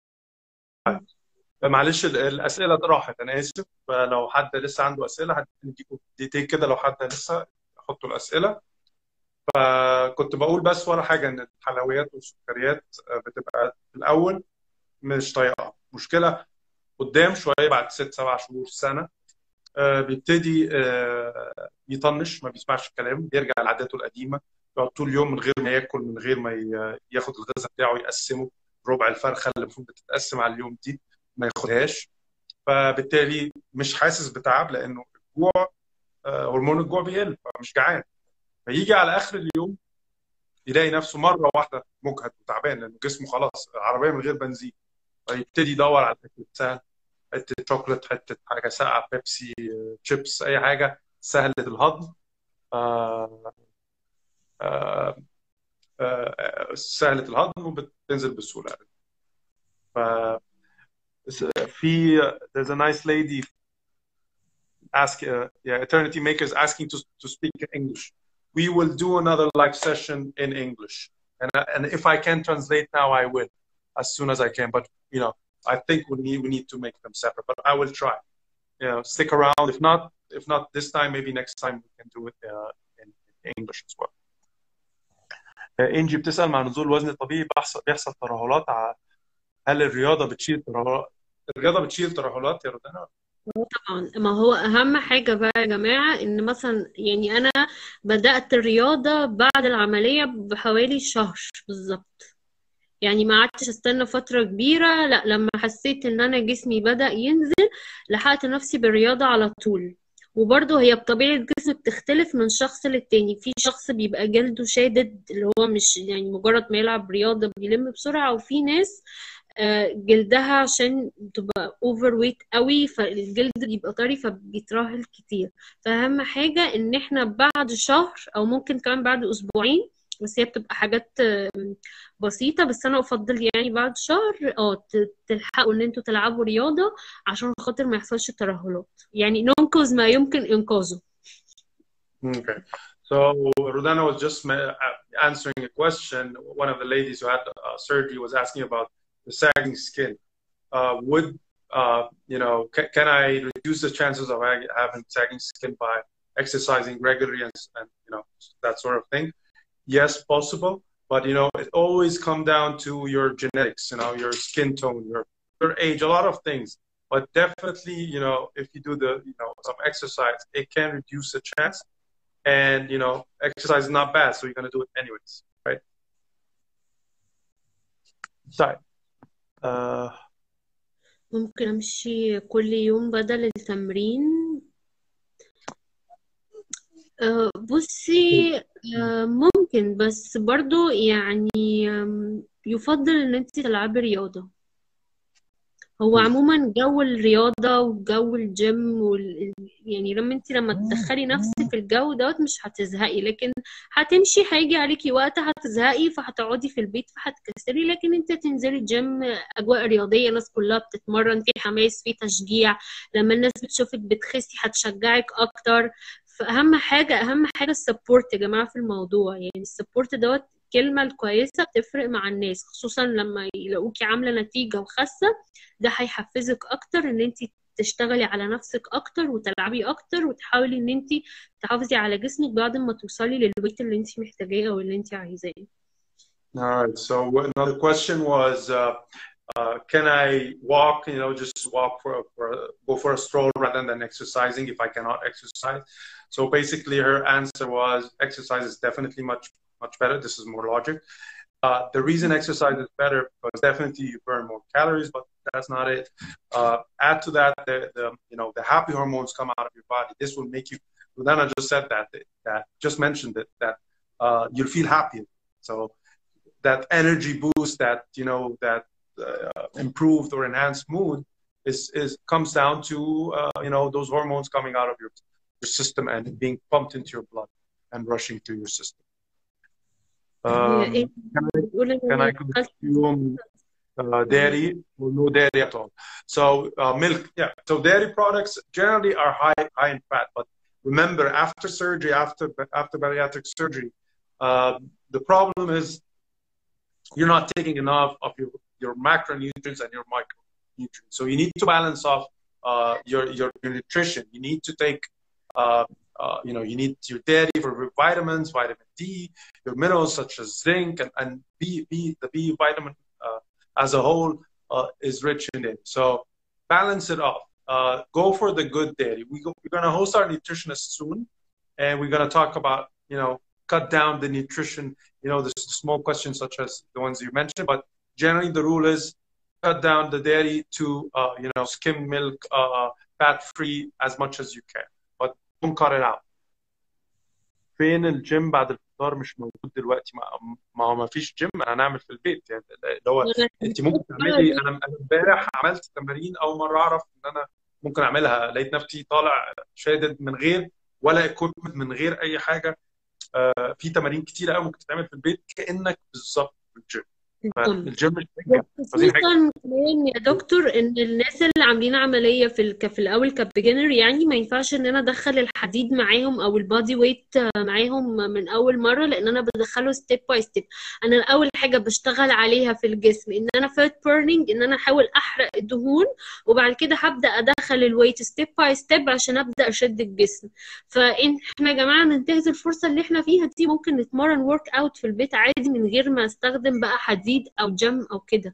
معلش الاسئله راحت انا اسف لو حد لسه عنده اسئله هديكم دقيقتين كده لو حد لسه حطوا الاسئله فكنت بقول بس ولا حاجه ان الحلويات والسكريات بتبقى في الاول مش طايقه مشكله قدام شويه بعد ست سبع شهور سنه بيبتدي يطنش ما بيسمعش الكلام بيرجع لعاداته القديمه يقعد طول اليوم من غير ما ياكل من غير ما ياخد الغذاء بتاعه يقسمه ربع الفرخه اللي المفروض بتتقسم على اليوم دي ما ياخدهاش فبالتالي مش حاسس بتعب لانه الجوع هرمون الجوع بيقل فمش جعان فيجي على اخر اليوم يلاقي نفسه مره واحده مجهد وتعبان لانه جسمه خلاص عربيه من غير بنزين فيبتدي يدور على الاكل سهل حته شوكليت حته حاجه ساقعه بيبسي شيبس اي حاجه سهله الهضم آه آه آه سهله الهضم وبتنزل بسهوله ف في there's a nice lady ask uh, yeah eternity makers asking to to speak English we will do another live session in English and and if I can translate now I will as soon as I can but you know I think we need we need to make them separate but I will try you know stick around if not if not this time maybe next time we can do it uh, in, in English as well انجي بتسال مع نزول الوزن الطبيعي بيحصل بيحصل ترهلات هل الرياضه بتشيل ترهلات الرياضه بتشيل ترهلات يا رودانا طبعا ما هو اهم حاجه بقى يا جماعه ان مثلا يعني انا بدات الرياضه بعد العمليه بحوالي شهر بالظبط يعني ما قعدتش استنى فتره كبيره لا لما حسيت ان انا جسمي بدا ينزل لحقت نفسي بالرياضه على طول وبرضه هي بطبيعة الجسم بتختلف من شخص للتاني في شخص بيبقى جلده شادد اللي هو مش يعني مجرد ما يلعب رياضة بيلم بسرعة وفي ناس جلدها عشان تبقى اوفر ويت قوي فالجلد بيبقى طري فبيترهل كتير فأهم حاجة ان احنا بعد شهر او ممكن كمان بعد اسبوعين بس هي بتبقى حاجات بسيطة بس أنا أفضل يعني بعد شهر اه تلحقوا إن انتوا تلعبوا رياضة عشان خاطر ما يحصلش ترهلات يعني ننقذ ما يمكن إنقاذه. Okay. So Rodana was just answering a question. One of the ladies who had uh, surgery was asking about the sagging skin. Uh, would uh, you know? Can, can I reduce the chances of having sagging skin by exercising regularly and, and you know that sort of thing? yes possible but you know it always come down to your genetics you know your skin tone your your age a lot of things but definitely you know if you do the you know some exercise it can reduce the chance and you know exercise is not bad so you're going to do it anyways right طيب uh, ممكن امشي كل يوم بدل التمرين بصي ممكن بس برضو يعني يفضل ان انت تلعبي رياضة هو عموما جو الرياضة وجو الجيم وال... يعني لما انت لما تدخلي نفسك في الجو دوت مش هتزهقي لكن هتمشي هيجي عليكي وقت هتزهقي فهتقعدي في البيت فهتكسري لكن انت تنزلي الجيم اجواء رياضية الناس كلها بتتمرن في حماس في تشجيع لما الناس بتشوفك بتخسي هتشجعك اكتر فاهم حاجه اهم حاجه السبورت يا جماعه في الموضوع يعني السبورت دوت الكلمه الكويسه بتفرق مع الناس خصوصا لما يلاقوكي عامله نتيجه وخاسه ده هيحفزك اكتر ان انت تشتغلي على نفسك اكتر وتلعبي اكتر وتحاولي ان انت تحافظي على جسمك بعد ما توصلي للويت اللي انت محتاجاه او اللي انت عايزاه All right. So another question was, uh, uh, can I walk? You know, just walk for, for go for a stroll rather than exercising if I cannot exercise. So basically, her answer was exercise is definitely much much better. This is more logic. Uh, the reason exercise is better because definitely you burn more calories, but that's not it. Uh, add to that the, the you know the happy hormones come out of your body. This will make you. Lana just said that that just mentioned it that uh, you'll feel happier. So that energy boost, that you know that uh, improved or enhanced mood is is comes down to uh, you know those hormones coming out of your your system and being pumped into your blood and rushing through your system. Um, can I, can I consume uh, dairy or no dairy at all? So uh, milk, yeah. So dairy products generally are high high in fat, but remember after surgery, after after bariatric surgery, Uh, the problem is you're not taking enough of your, your macronutrients and your micronutrients. So you need to balance off uh, your, your, your nutrition. You need to take, uh, uh, you know, you need your dairy for vitamins, vitamin D, your minerals such as zinc and, and B, B, the B vitamin uh, as a whole uh, is rich in it. So balance it off. Uh, go for the good dairy. We go, we're going to host our nutritionist soon, and we're going to talk about, you know, cut down the nutrition, you know, the small questions such as the ones you mentioned. But generally, the rule is cut down the dairy to, uh, you know, skim milk, uh, fat free as much as you can. But don't cut it out. فين الجيم بعد الفطار مش موجود دلوقتي ما, ما هو ما فيش جيم انا هنعمل في البيت يعني اللي هو انت ممكن تعملي انا أنا امبارح عملت تمارين اول مره اعرف ان انا ممكن اعملها لقيت نفسي طالع شادد من غير ولا اكويبمنت من غير اي حاجه آه، في تمارين كتيره قوي ممكن تتعمل في البيت كانك بالظبط في الجيم فالجيم مش حاجه عايزين حاجه خصوصا كمان يا دكتور ان الناس اللي عاملين عمليه في ال- في الاول كبيجنر يعني ما ينفعش ان انا ادخل الحديد معاهم او البادي ويت معاهم من اول مره لان انا بدخله ستيب باي ستيب انا اول حاجه بشتغل عليها في الجسم ان انا فات بيرنينج ان انا احاول احرق الدهون وبعد كده هبدا ادخل الويت ستيب باي ستيب عشان ابدا اشد الجسم فاحنا يا جماعه ننتهز الفرصه اللي احنا فيها دي ممكن نتمرن ورك اوت في البيت عادي من غير ما استخدم بقى حديد او جيم او كده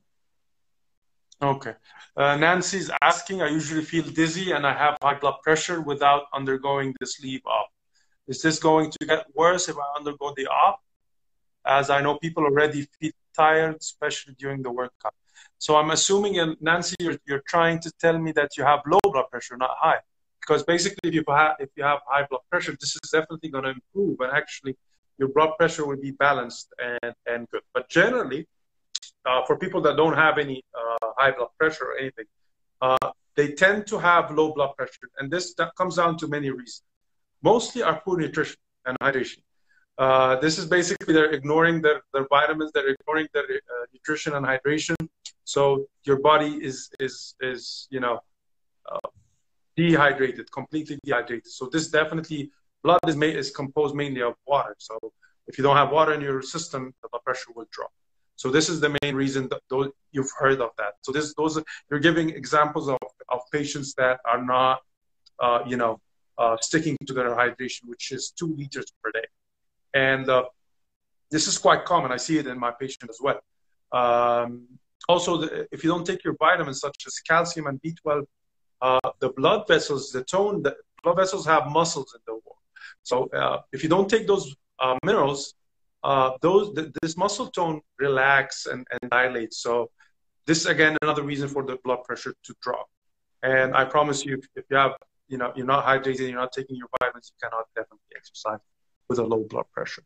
Okay. Uh, Nancy's asking, I usually feel dizzy and I have high blood pressure without undergoing the sleep op. Is this going to get worse if I undergo the op? As I know people already feel tired, especially during the workout. So I'm assuming, and Nancy, you're, you're trying to tell me that you have low blood pressure, not high. Because basically, if you have, if you have high blood pressure, this is definitely going to improve, and actually, your blood pressure will be balanced and, and good. But generally, uh, for people that don't have any uh, high blood pressure or anything, uh, they tend to have low blood pressure. And this that comes down to many reasons. Mostly are poor nutrition and hydration. Uh, this is basically they're ignoring their, their vitamins, they're ignoring their uh, nutrition and hydration. So your body is, is, is you know, uh, dehydrated, completely dehydrated. So this definitely, blood is, made, is composed mainly of water. So if you don't have water in your system, the blood pressure will drop. So this is the main reason that those, you've heard of that. So this, those are, you're giving examples of, of patients that are not, uh, you know, uh, sticking to their hydration, which is two liters per day. And uh, this is quite common. I see it in my patient as well. Um, also, the, if you don't take your vitamins such as calcium and B12, uh, the blood vessels, the tone, the blood vessels have muscles in the wall. So uh, if you don't take those uh, minerals, uh, those th- this muscle tone relax and, and dilate. So this again another reason for the blood pressure to drop. And I promise you, if you have you know you're not hydrated, you're not taking your vitamins, you cannot definitely exercise with a low blood pressure.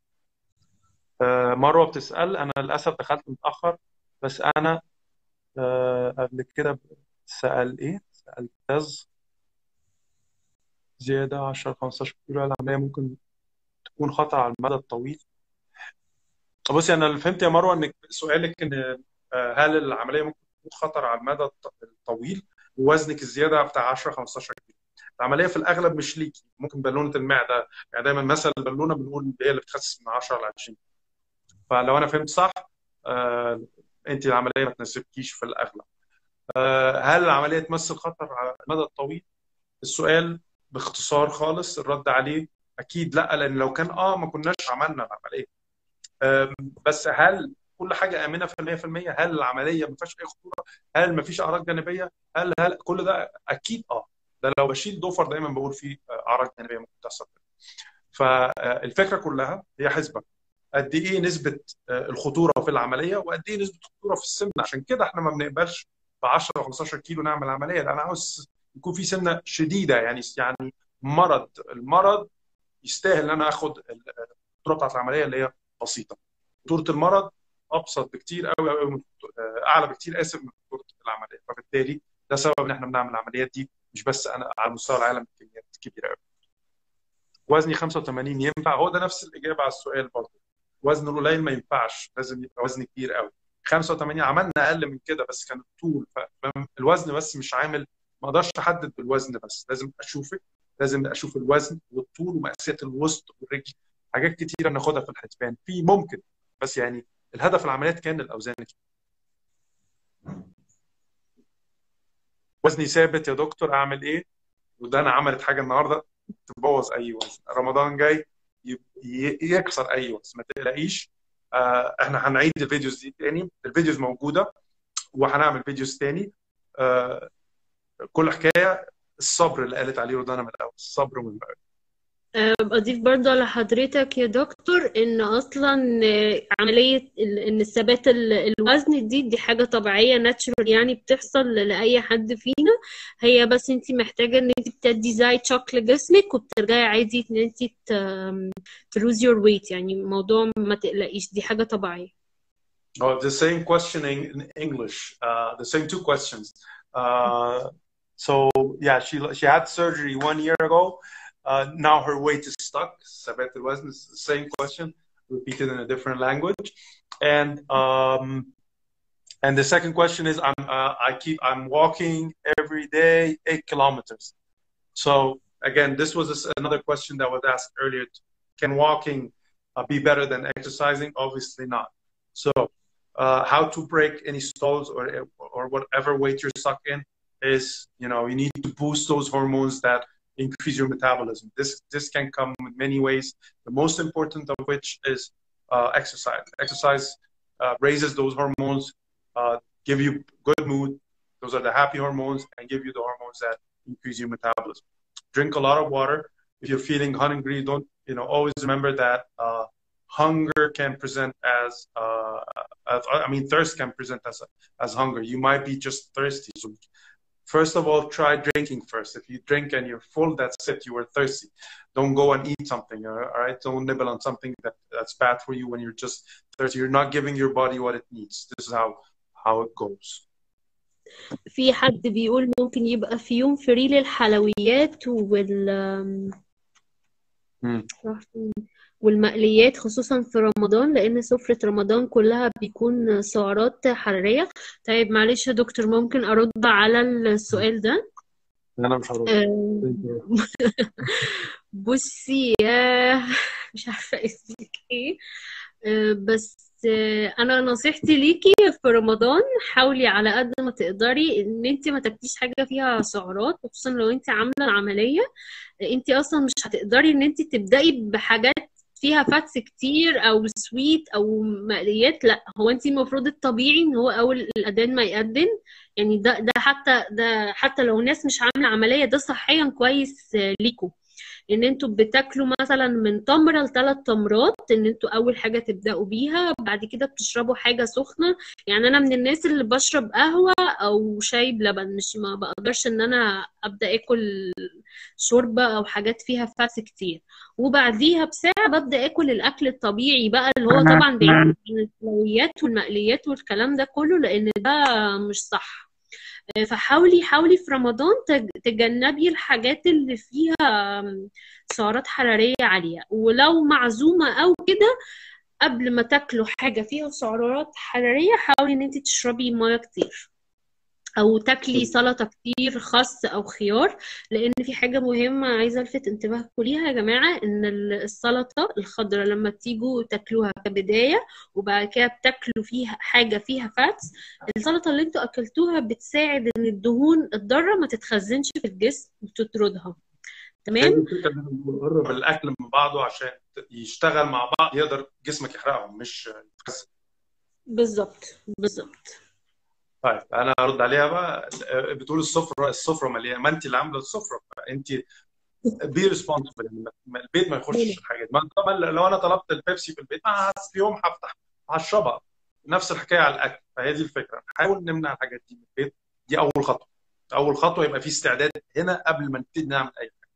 آه، مروة بتسأل أنا للأسف دخلت متأخر بس أنا آه، قبل كده سأل إيه؟ سأل كذا زيادة 10 15 كيلو العملية ممكن تكون خطر على المدى الطويل بصي انا اللي فهمت يا مروه انك سؤالك ان آه، هل العمليه ممكن تكون خطر على المدى الط- الطويل ووزنك الزياده بتاع 10 15 كيلو العمليه في الاغلب مش ليكي ممكن بالونه المعده يعني دايما مثل البالونه بنقول هي اللي بتخسس من 10 ل 20 فلو انا فهمت صح آه، انت العمليه ما تناسبكيش في الاغلب آه، هل العمليه تمثل خطر على المدى الطويل السؤال باختصار خالص الرد عليه اكيد لا لان لو كان اه ما كناش عملنا العمليه أم، بس هل كل حاجه امنه في 100% هل العمليه ما فيهاش اي خطوره هل ما فيش اعراض جانبيه هل هل كل ده اكيد اه ده لو بشيل دوفر دايما بقول فيه آه، اعراض جانبيه ممكن تحصل فالفكره كلها هي حسبه قد ايه نسبه آه، الخطوره في العمليه وقد ايه نسبه الخطوره في السمنه عشان كده احنا ما بنقبلش ب 10 و 15 كيلو نعمل عمليه لان انا عاوز يكون في سمنه شديده يعني يعني مرض المرض يستاهل ان انا اخد الخطوره بتاعت العمليه اللي هي بسيطه خطوره المرض ابسط بكتير قوي قوي من اعلى بكتير اسف من خطوره العمليه فبالتالي ده سبب ان احنا بنعمل العمليات دي مش بس انا على مستوى العالم بكميات كبيره قوي وزني 85 ينفع هو ده نفس الاجابه على السؤال برضه وزن القليل ما ينفعش لازم يبقى وزن كبير قوي 85 عملنا اقل من كده بس كان الطول فالوزن بس مش عامل ما اقدرش احدد بالوزن بس لازم اشوفك لازم اشوف الوزن والطول ومقاسات الوسط والرجل حاجات كتيره ناخدها في الحسبان في ممكن بس يعني الهدف العمليات كان الاوزان وزني ثابت يا دكتور اعمل ايه وده انا عملت حاجه النهارده تبوظ اي وزن رمضان جاي ي- ي- يكسر اي وزن ما تقلقيش آه، احنا هنعيد الفيديوز دي تاني الفيديوز موجوده وهنعمل فيديوز تاني آه، كل حكايه الصبر اللي قالت عليه رضانا من الاول الصبر من الاول أه، بضيف برضه على حضرتك يا دكتور ان اصلا آه، عملية ال- ان الثبات ال- الوزن دي دي حاجة طبيعية ناتشورال يعني بتحصل لأي حد فينا هي بس انت محتاجة ان انت بتدي زي تشوك لجسمك وبترجعي عادي ان انت تلوز يور ويت يعني موضوع ما تقلقيش دي حاجة طبيعية Oh, the same questioning in English. Uh, the same two questions. Uh, so yeah, she she had surgery one year ago. Uh, now her weight is stuck. ثبات الوزن is the same question repeated in a different language. And um, and the second question is I'm uh, I keep I'm walking every day eight kilometers. So again, this was a- another question that was asked earlier. Can walking uh, be better than exercising? Obviously not. So uh, how to break any stalls or or whatever weight you're stuck in is you know you need to boost those hormones that increase your metabolism. This this can come in many ways. The most important of which is uh, exercise. Exercise uh, raises those hormones, uh, give you good mood. Those are the happy hormones, and give you the hormones that increase your metabolism. Drink a lot of water. If you're feeling hungry, don't you know? Always remember that uh, hunger can present as, uh, as I mean, thirst can present as as hunger. You might be just thirsty. So first of all, try drinking first. If you drink and you're full, that's it. You were thirsty. Don't go and eat something. All right. Don't nibble on something that, that's bad for you when you're just thirsty. You're not giving your body what it needs. This is how how it goes. في حد بيقول ممكن يبقى في يوم فري للحلويات وال مم. راح فين؟ والمقليات خصوصا في رمضان لأن سفرة رمضان كلها بيكون سعرات حرارية طيب معلش يا دكتور ممكن أرد على السؤال ده انا مش هرد آه، بصي يا مش عارفة اسمك ايه آه، بس آه، انا نصيحتي ليكي في رمضان حاولي على قد ما تقدري ان انت ما تاكليش حاجه فيها سعرات خصوصا لو انت عامله العمليه انت اصلا مش هتقدري ان انت تبداي بحاجات فيها فاتس كتير او سويت او مقليات لا هو انت المفروض الطبيعي ان هو اول الاذان ما يأذن يعني ده ده حتى ده حتى لو ناس مش عامله عمليه ده صحيا كويس آه، ليكوا ان انتوا بتاكلوا مثلا من تمره لثلاث تمرات ان انتوا اول حاجه تبداوا بيها بعد كده بتشربوا حاجه سخنه يعني انا من الناس اللي بشرب قهوه او شاي بلبن مش ما بقدرش ان انا ابدا اكل شوربه او حاجات فيها فاتس كتير وبعديها بساعه ببدا اكل الاكل الطبيعي بقى اللي هو طبعا بعيد عن الحلويات والمقليات والكلام ده كله لان ده مش صح فحاولي حاولي في رمضان تج- تجنبي الحاجات اللي فيها سعرات حرارية عالية ولو معزومة أو كده قبل ما تاكلوا حاجة فيها سعرات حرارية حاولي إن انت تشربي مية كتير أو تاكلي سلطة كتير خس أو خيار لأن في حاجة مهمة عايزة ألفت انتباهكم ليها يا جماعة إن السلطة الخضراء لما تيجوا تاكلوها كبداية وبعد كده بتاكلوا فيها حاجة فيها فاتس السلطة اللي انتوا أكلتوها بتساعد إن الدهون الضارة ما تتخزنش في الجسم وتطردها هي تمام؟ دي الفكره ان احنا بنقرب الاكل من بعضه عشان يشتغل مع بعض يقدر جسمك يحرقهم مش يتخزن بالظبط بالظبط طيب انا ارد عليها بقى بتقول السفره السفره مليانه ما انت اللي عامله السفره فانت بي ريسبونسبل البيت ما يخشش الحاجات ما طبعا لو انا طلبت البيبسي في البيت ما في يوم هفتح هشربها نفس الحكايه على الاكل فهي دي الفكره نحاول نمنع الحاجات دي من البيت دي اول خطوه اول خطوه يبقى في استعداد هنا قبل ما نبتدي نعمل اي حاجه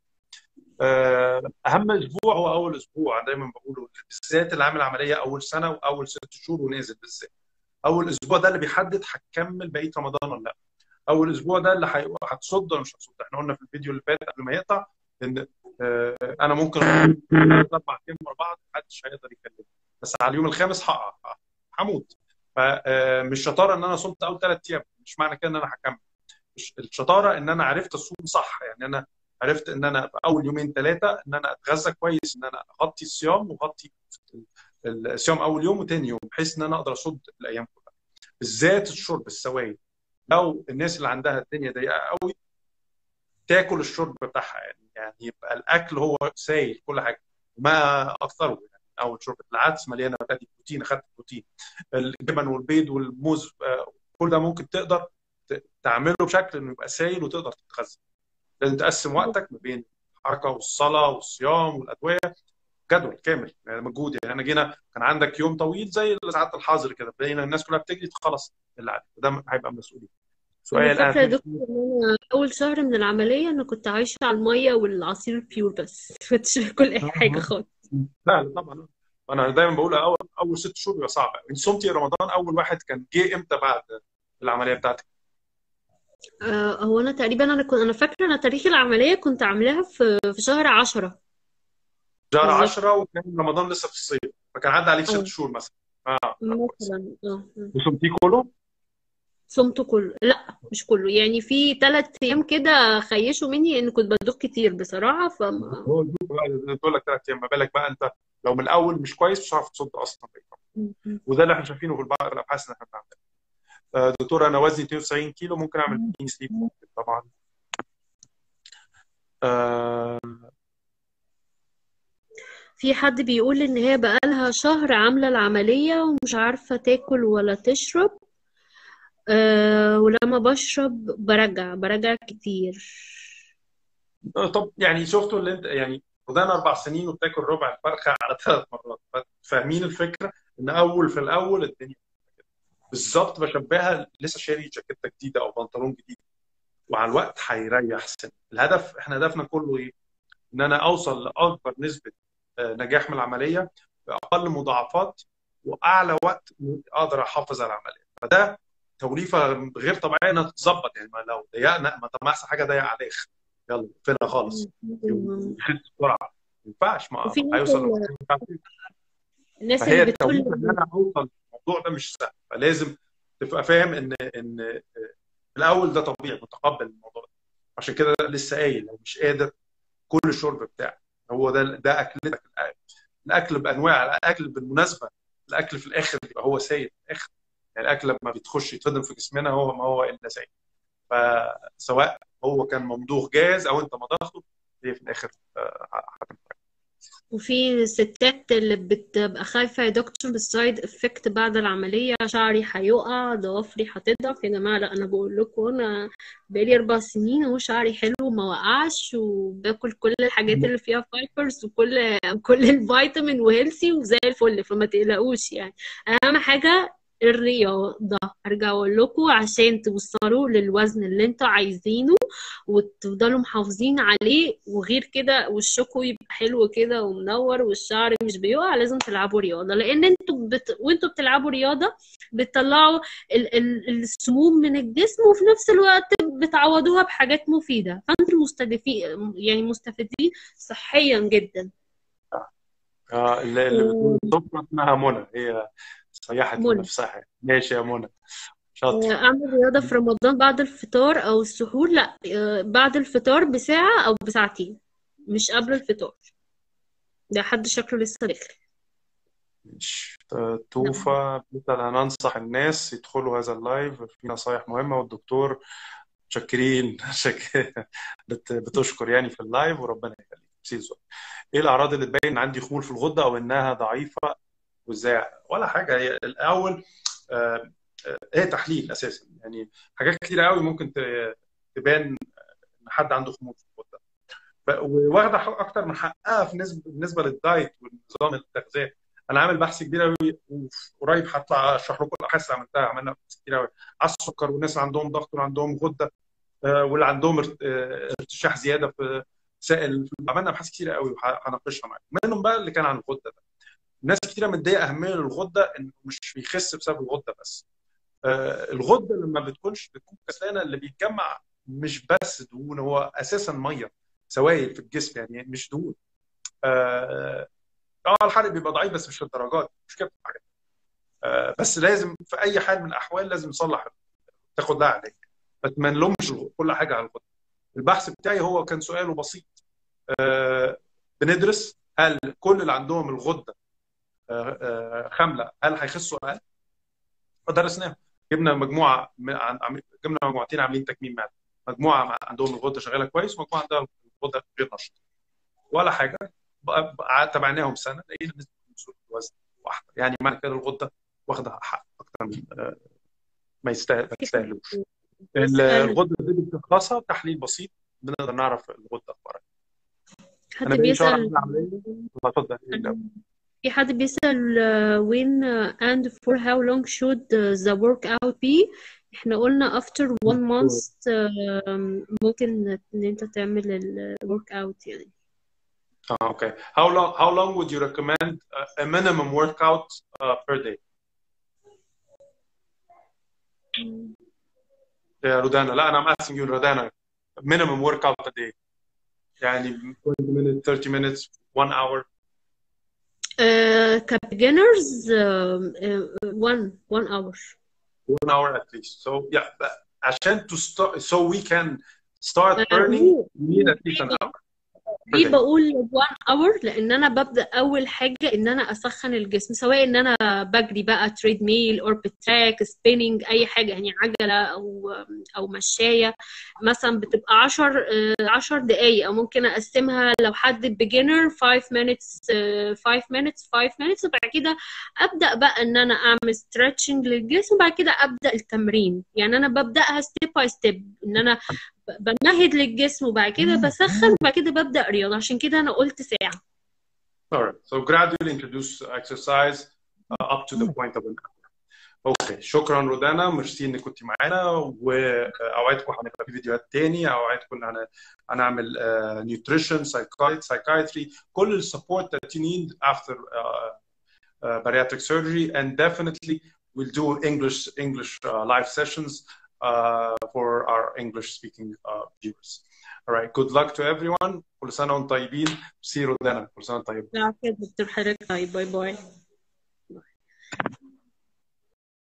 آه، اهم اسبوع هو اول اسبوع دايما بقوله بالذات اللي عامل عمليه اول سنه واول ست شهور ونازل بالذات اول اسبوع ده اللي بيحدد هتكمل بقيه رمضان ولا لا اول اسبوع ده اللي هي- هتصد ولا مش هتصد احنا قلنا في الفيديو اللي فات قبل ما يقطع ان آه، انا ممكن ثلاث اربع ايام ورا بعض محدش هيقدر يكلمني بس على اليوم الخامس هقع هموت فمش شطاره ان انا صمت اول ثلاث ايام مش معنى كده ان انا هكمل مش- الشطاره ان انا عرفت اصوم صح يعني انا عرفت ان انا في اول يومين ثلاثه ان انا اتغذى كويس ان انا اغطي الصيام واغطي الصيام اول يوم وتاني يوم بحيث ان انا اقدر اصد الايام كلها بالذات الشرب السوائل لو الناس اللي عندها الدنيا ضيقه قوي تاكل الشرب بتاعها يعني يعني يبقى الاكل هو سايل كل حاجه ما اكثره يعني اول شرب العدس مليانه فاتي بروتين اخدت بروتين الجبن والبيض والموز آه، كل ده ممكن تقدر ت- تعمله بشكل انه يبقى سايل وتقدر تتغذى لازم تقسم وقتك ما بين الحركه والصلاه والصيام والادويه جدول كامل يعني مجهود يعني انا جينا كان عندك يوم طويل زي ساعات الحظر كده بقينا الناس كلها بتجري تخلص اللي عليك وده هيبقى مسؤوليه انا سؤال فاكره يا انا دكتور ان انا اول شهر من العمليه انا كنت عايشه على الميه والعصير البيور بس ما كنتش باكل اي حاجه خالص لا لا طبعا انا دايما بقول اول اول ست شهور بيبقى صعب انت صمتي رمضان اول واحد كان جه امتى بعد العمليه بتاعتك؟ آه، هو انا تقريبا انا كنت انا فاكره انا تاريخ العمليه كنت عاملاها في في شهر عشرة شهر بالظبط 10 وكان رمضان لسه في الصيف فكان عدى عليك ست اه شهور مثلا اه لا كويس مثلا اه م. وصمتيه كله؟ صمته كله لا مش كله يعني في ثلاث ايام كده خيشوا مني ان كنت بدوخ كتير بصراحه فما هو يجيب بقى تقول لك ثلاث ايام ما بالك بقى انت لو من الاول مش كويس مش هتعرف تصد اصلا م- م. وده اللي احنا شايفينه في بعض الابحاث اللي احنا بنعملها آه، دكتور انا وزني 92 كيلو ممكن اعمل كلين سليب ممكن طبعا آه، في حد بيقول ان هي بقالها شهر عامله العمليه ومش عارفه تاكل ولا تشرب أه ولما بشرب برجع برجع كتير آه، طب يعني شفتوا اللي انت يعني ودانا اربع سنين وبتاكل ربع الفرخه على ثلاث مرات فاهمين الفكره ان اول في الاول الدنيا بالظبط بشبهها لسه شاري جاكيته جديده او بنطلون جديد وعلى الوقت هيريح سنه الهدف احنا هدفنا كله ايه؟ ان انا اوصل لاكبر نسبه آه، نجاح من العمليه باقل مضاعفات واعلى وقت اقدر احافظ على العمليه فده توليفه غير طبيعيه انها تتظبط يعني ما لو ضيقنا ما طب ما احسن حاجه ضيق على الاخر يلا فينا خالص م. يخس بسرعه ما ينفعش ما وفي ما ناس هيوصل ال- الناس فهي اللي بتقول التوليفه ان انا اوصل الموضوع ده مش سهل فلازم تبقى فاهم ان ان آه، الاول ده طبيعي متقبل الموضوع ده عشان كده لسه قايل لو مش قادر كل الشرب بتاعك هو ده ده اكلتك الاكل الاكل بانواع الاكل بالمناسبه الاكل في الاخر بيبقى هو سيد في الاخر يعني الاكل لما بتخش يتهضم في جسمنا هو ما هو الا سيد فسواء هو كان ممضوغ جاهز او انت مضغته هي في الاخر آه، هتنفع وفي ستات اللي بتبقى خايفة يا دكتور بالسايد افكت بعد العملية شعري هيقع ضوافري هتضعف يا جماعة لا أنا بقول لكم أنا بقالي أربع سنين وهو شعري حلو وما وقعش وباكل كل الحاجات اللي فيها فايبرز وكل كل الفيتامين وهيلسي وزي الفل فما تقلقوش يعني أهم حاجة الرياضة أرجع أقول لكم عشان توصلوا للوزن اللي انتوا عايزينه وتفضلوا محافظين عليه وغير كده وشكم يبقى حلو كده ومنور والشعر مش بيقع لازم تلعبوا رياضة لأن انتوا بت... وانتوا بتلعبوا رياضة بتطلعوا ال... ال... السموم من الجسم وفي نفس الوقت بتعوضوها بحاجات مفيدة فانتوا مستفيدين يعني مستفيدين صحيا جدا اه اللي اللي بتقول الصبح اسمها منى هي صيحت منى لنفسها ماشي يا منى شاطر أعمل رياضة في رمضان بعد الفطار أو السحور لا آه، بعد الفطار بساعة أو بساعتين مش قبل الفطار ده حد شكله لسه داخل ماشي نعم توفى مثلا ننصح الناس يدخلوا هذا اللايف في نصايح مهمة والدكتور متشكرين شك... بت... بتشكر يعني في اللايف وربنا يخليك سيزو ايه الاعراض اللي تبين ان عندي خمول في الغدة او انها ضعيفة وازاي ولا حاجة هي الاول آه، آه، هي تحليل اساسا يعني حاجات كتيرة قوي ممكن ت- تبان ان حد عنده خمول في الغدة ف- وواخده حق اكتر من حقها في نسبه بالنسبه للدايت والنظام التغذيه انا عامل بحث كبير قوي وقريب هطلع اشرح لكم الابحاث اللي عملتها عملنا ابحاث كتير قوي على السكر والناس اللي عندهم ضغط واللي عندهم غده آه، واللي عندهم ارت- آه، ارتشاح زياده في سائل عملنا ابحاث كتير قوي وهناقشها معاكم منهم بقى اللي كان عن الغده ده ناس كتيره مديه اهميه للغده انه مش بيخس بسبب الغده بس آه، الغده لما بتكونش بتكون كسلانه اللي بيتجمع مش بس دهون هو اساسا ميه سوائل في الجسم يعني مش دهون اه آه، الحرق بيبقى ضعيف بس مش للدرجات مش كده حاجه آه بس لازم في اي حال من الاحوال لازم نصلح تاخد لها علاج بس ما نلومش كل حاجه على الغده البحث بتاعي هو كان سؤاله بسيط آه، بندرس هل كل اللي عندهم الغده آه، آه، خامله هل هيخسوا اقل؟ فدرسناهم جبنا مجموعه من- عن- عم- جبنا مجموعتين عاملين تكميم معده مجموعه مع- عندهم الغده شغاله كويس ومجموعه عندها الغده غير نشطه ولا حاجه بقى- بقى تابعناهم سنه لقينا نسبه نزول الوزن واحده يعني معنى كده الغده واخده حق اكتر من آه، ما يستاهل ما تستاهلوش ال- بسأل الغده دي بتخلصها تحليل بسيط بنقدر نعرف الغده اخبارها حد انا بقالي شهر عامل بيسأل العمليه اتفضل إيه الأول؟ في حد بيسأل uh, when uh, and for how long should uh, the workout be احنا قلنا after one month uh, ممكن ان انت تعمل ال workout يعني Ah, okay. How long how long would you recommend uh, a minimum workout uh, per day? يا رودانا لا انا I'm asking you رودانا minimum workout a day يعني 20 minutes 30 minutes 1 hour uh, كbeginners uh, uh, one one hour 1 hour at least so yeah but عشان to start so we can start Uh, burning ليه we need at least an hour per ليه day بقول one hour لان انا ببدا اول حاجه ان انا اسخن الجسم سواء ان انا بجري بقى تريد ميل اور بتراك سبيننج اي حاجه يعني عجله او او مشايه مثلا بتبقى 10 10 دقائق او ممكن اقسمها لو حد بيجنر 5 minutes آه، 5 minutes 5 minutes وبعد كده ابدا بقى ان انا اعمل stretching للجسم وبعد كده ابدا التمرين يعني انا ببداها ستيب باي ستيب ان انا ب- بمهد للجسم وبعد كده بسخن وبعد كده ببدأ رياضة عشان كده أنا قلت ساعة alright so gradually introduce exercise uh, up to the point of an hour اوكي شكرا رودانا ميرسي انك كنت معانا واوعدكم هنبقى في فيديوهات تاني اوعدكم ان هن- هنعمل نيوتريشن سايكايتري كل السبورت that you need after uh, uh, bariatric surgery and definitely we'll do English English uh, live sessions uh, for our English speaking uh, viewers. All right, good luck to everyone. كل سنة وانتم طيبين. سي رودانا كل سنة وانتم طيبين. لا كده دكتور حضرتك طيب باي باي